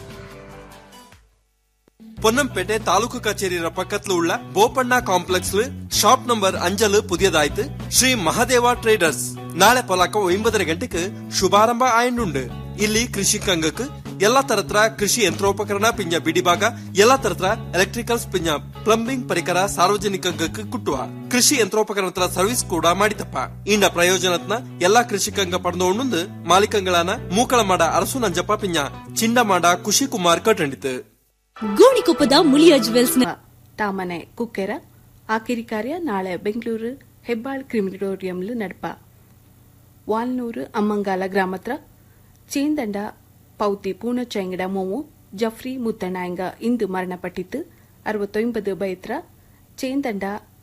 Ponnampet தாலுக்கு கச்சேரியிற பக்கத்துல உள்ள போப்பண்ணா காம்ப்ளெக்ஸ்ல shop number அஞ்சலு புதியதாಯ್ತು Shri Mahadeva traders ನಾಳೆ ಪೊಲಕ ಒಂಬತ್ತರ ಗಂಟೆಗೆ ಶುಭಾರಂಭ ಆಯಂಡುಂಡು ಇಲ್ಲಿ ಕೃಷಿ ಕಂಗಕ್ಕೆ ಎಲ್ಲಾ ತರತ್ರ ಕೃಷಿ ಯಂತ್ರೋಪಕರಣ ಪಿಂಜ ಬಿಡಿಭಾಗ ಎಲ್ಲಾ ತರತ್ರ ಎಲೆಕ್ಟ್ರಿಕಲ್ಸ್ ಪಿಂಜ ಪ್ಲಂಬಿಂಗ್ ಪರಿಕರ ಸಾರ್ವಜನಿಕಂಗಕ್ಕೆ ಕುಟ್ಟುವ ಕೃಷಿ ಯಂತ್ರೋಪಕರಣತ್ರ ಸರ್ವಿಸ್ ಕೂಡ ಮಾಡಿತಪ್ಪ ಇಂಡ ಪ್ರಯೋಜನತ್ನ ಎಲ್ಲಾ ಕೃಷಿಕಂಗ ಪಡೆದೋಂಡು ಮಾಲೀಕಂಗಳಾನ ಮೂಕಳ ಮಾಡ ಅರಸು ನಂಜಪ್ಪ ಪಿಂಜ ಚಿಂಡ ಮಾಡ ಖುಷಿ ಕುಮಾರ್ ಕಟ್ಟಂಡಿತು ಗೋಣಿಕೊಪ್ಪದ ಮುಳಿಯ ಜುವೆಲ್ಸ್ ತಾಮನೆ ಕುಕ್ಕೆರ ಆಕಿರಿ ಕಾರ್ಯ ನಾಳೆ ಬೆಂಗಳೂರು ಹೆಬ್ಬಾಳ್ ಕ್ರಿಮಿಟೋರಿಯಂಲು ನಡಪ ವಾಲ್ನೂರು ಅಮ್ಮಂಗಾಲ ಗ್ರಾಮತ್ರ ಚೇಂದಂಡ ಪೌತಿ ಪೂರ್ಣಚೈಂಗಡ ಮೋವು ಜಫ್ರಿ ಮುತ್ತಣ್ಣಾಯಂಗ ಇಂದು ಮರಣಪಟ್ಟಿತ್ತು ಅರವತ್ತೊಂಬದು ಬೈತ್ರ ಚೇಂದಂಡ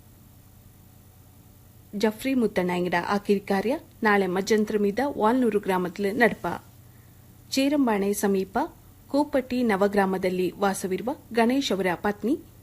ಜಫ್ರಿ ಮುತ್ತಣ್ಣಾಯಂಗಡ ಆಕಿರಿ ಕಾರ್ಯ ನಾಳೆ ಮಜ್ಜಂತ್ರ ಮೀದ ವಾಲ್ನೂರು ಗ್ರಾಮದಲ್ಲಿ ನಡಪ ಚೇರಂಬಾಣೆ ಸಮೀಪ ಕೋಪಟ್ಟಿ ನವಗ್ರಾಮದಲ್ಲಿ ವಾಸವಿರುವ ಗಣೇಶ್ ಅವರ ಪತ್ನಿ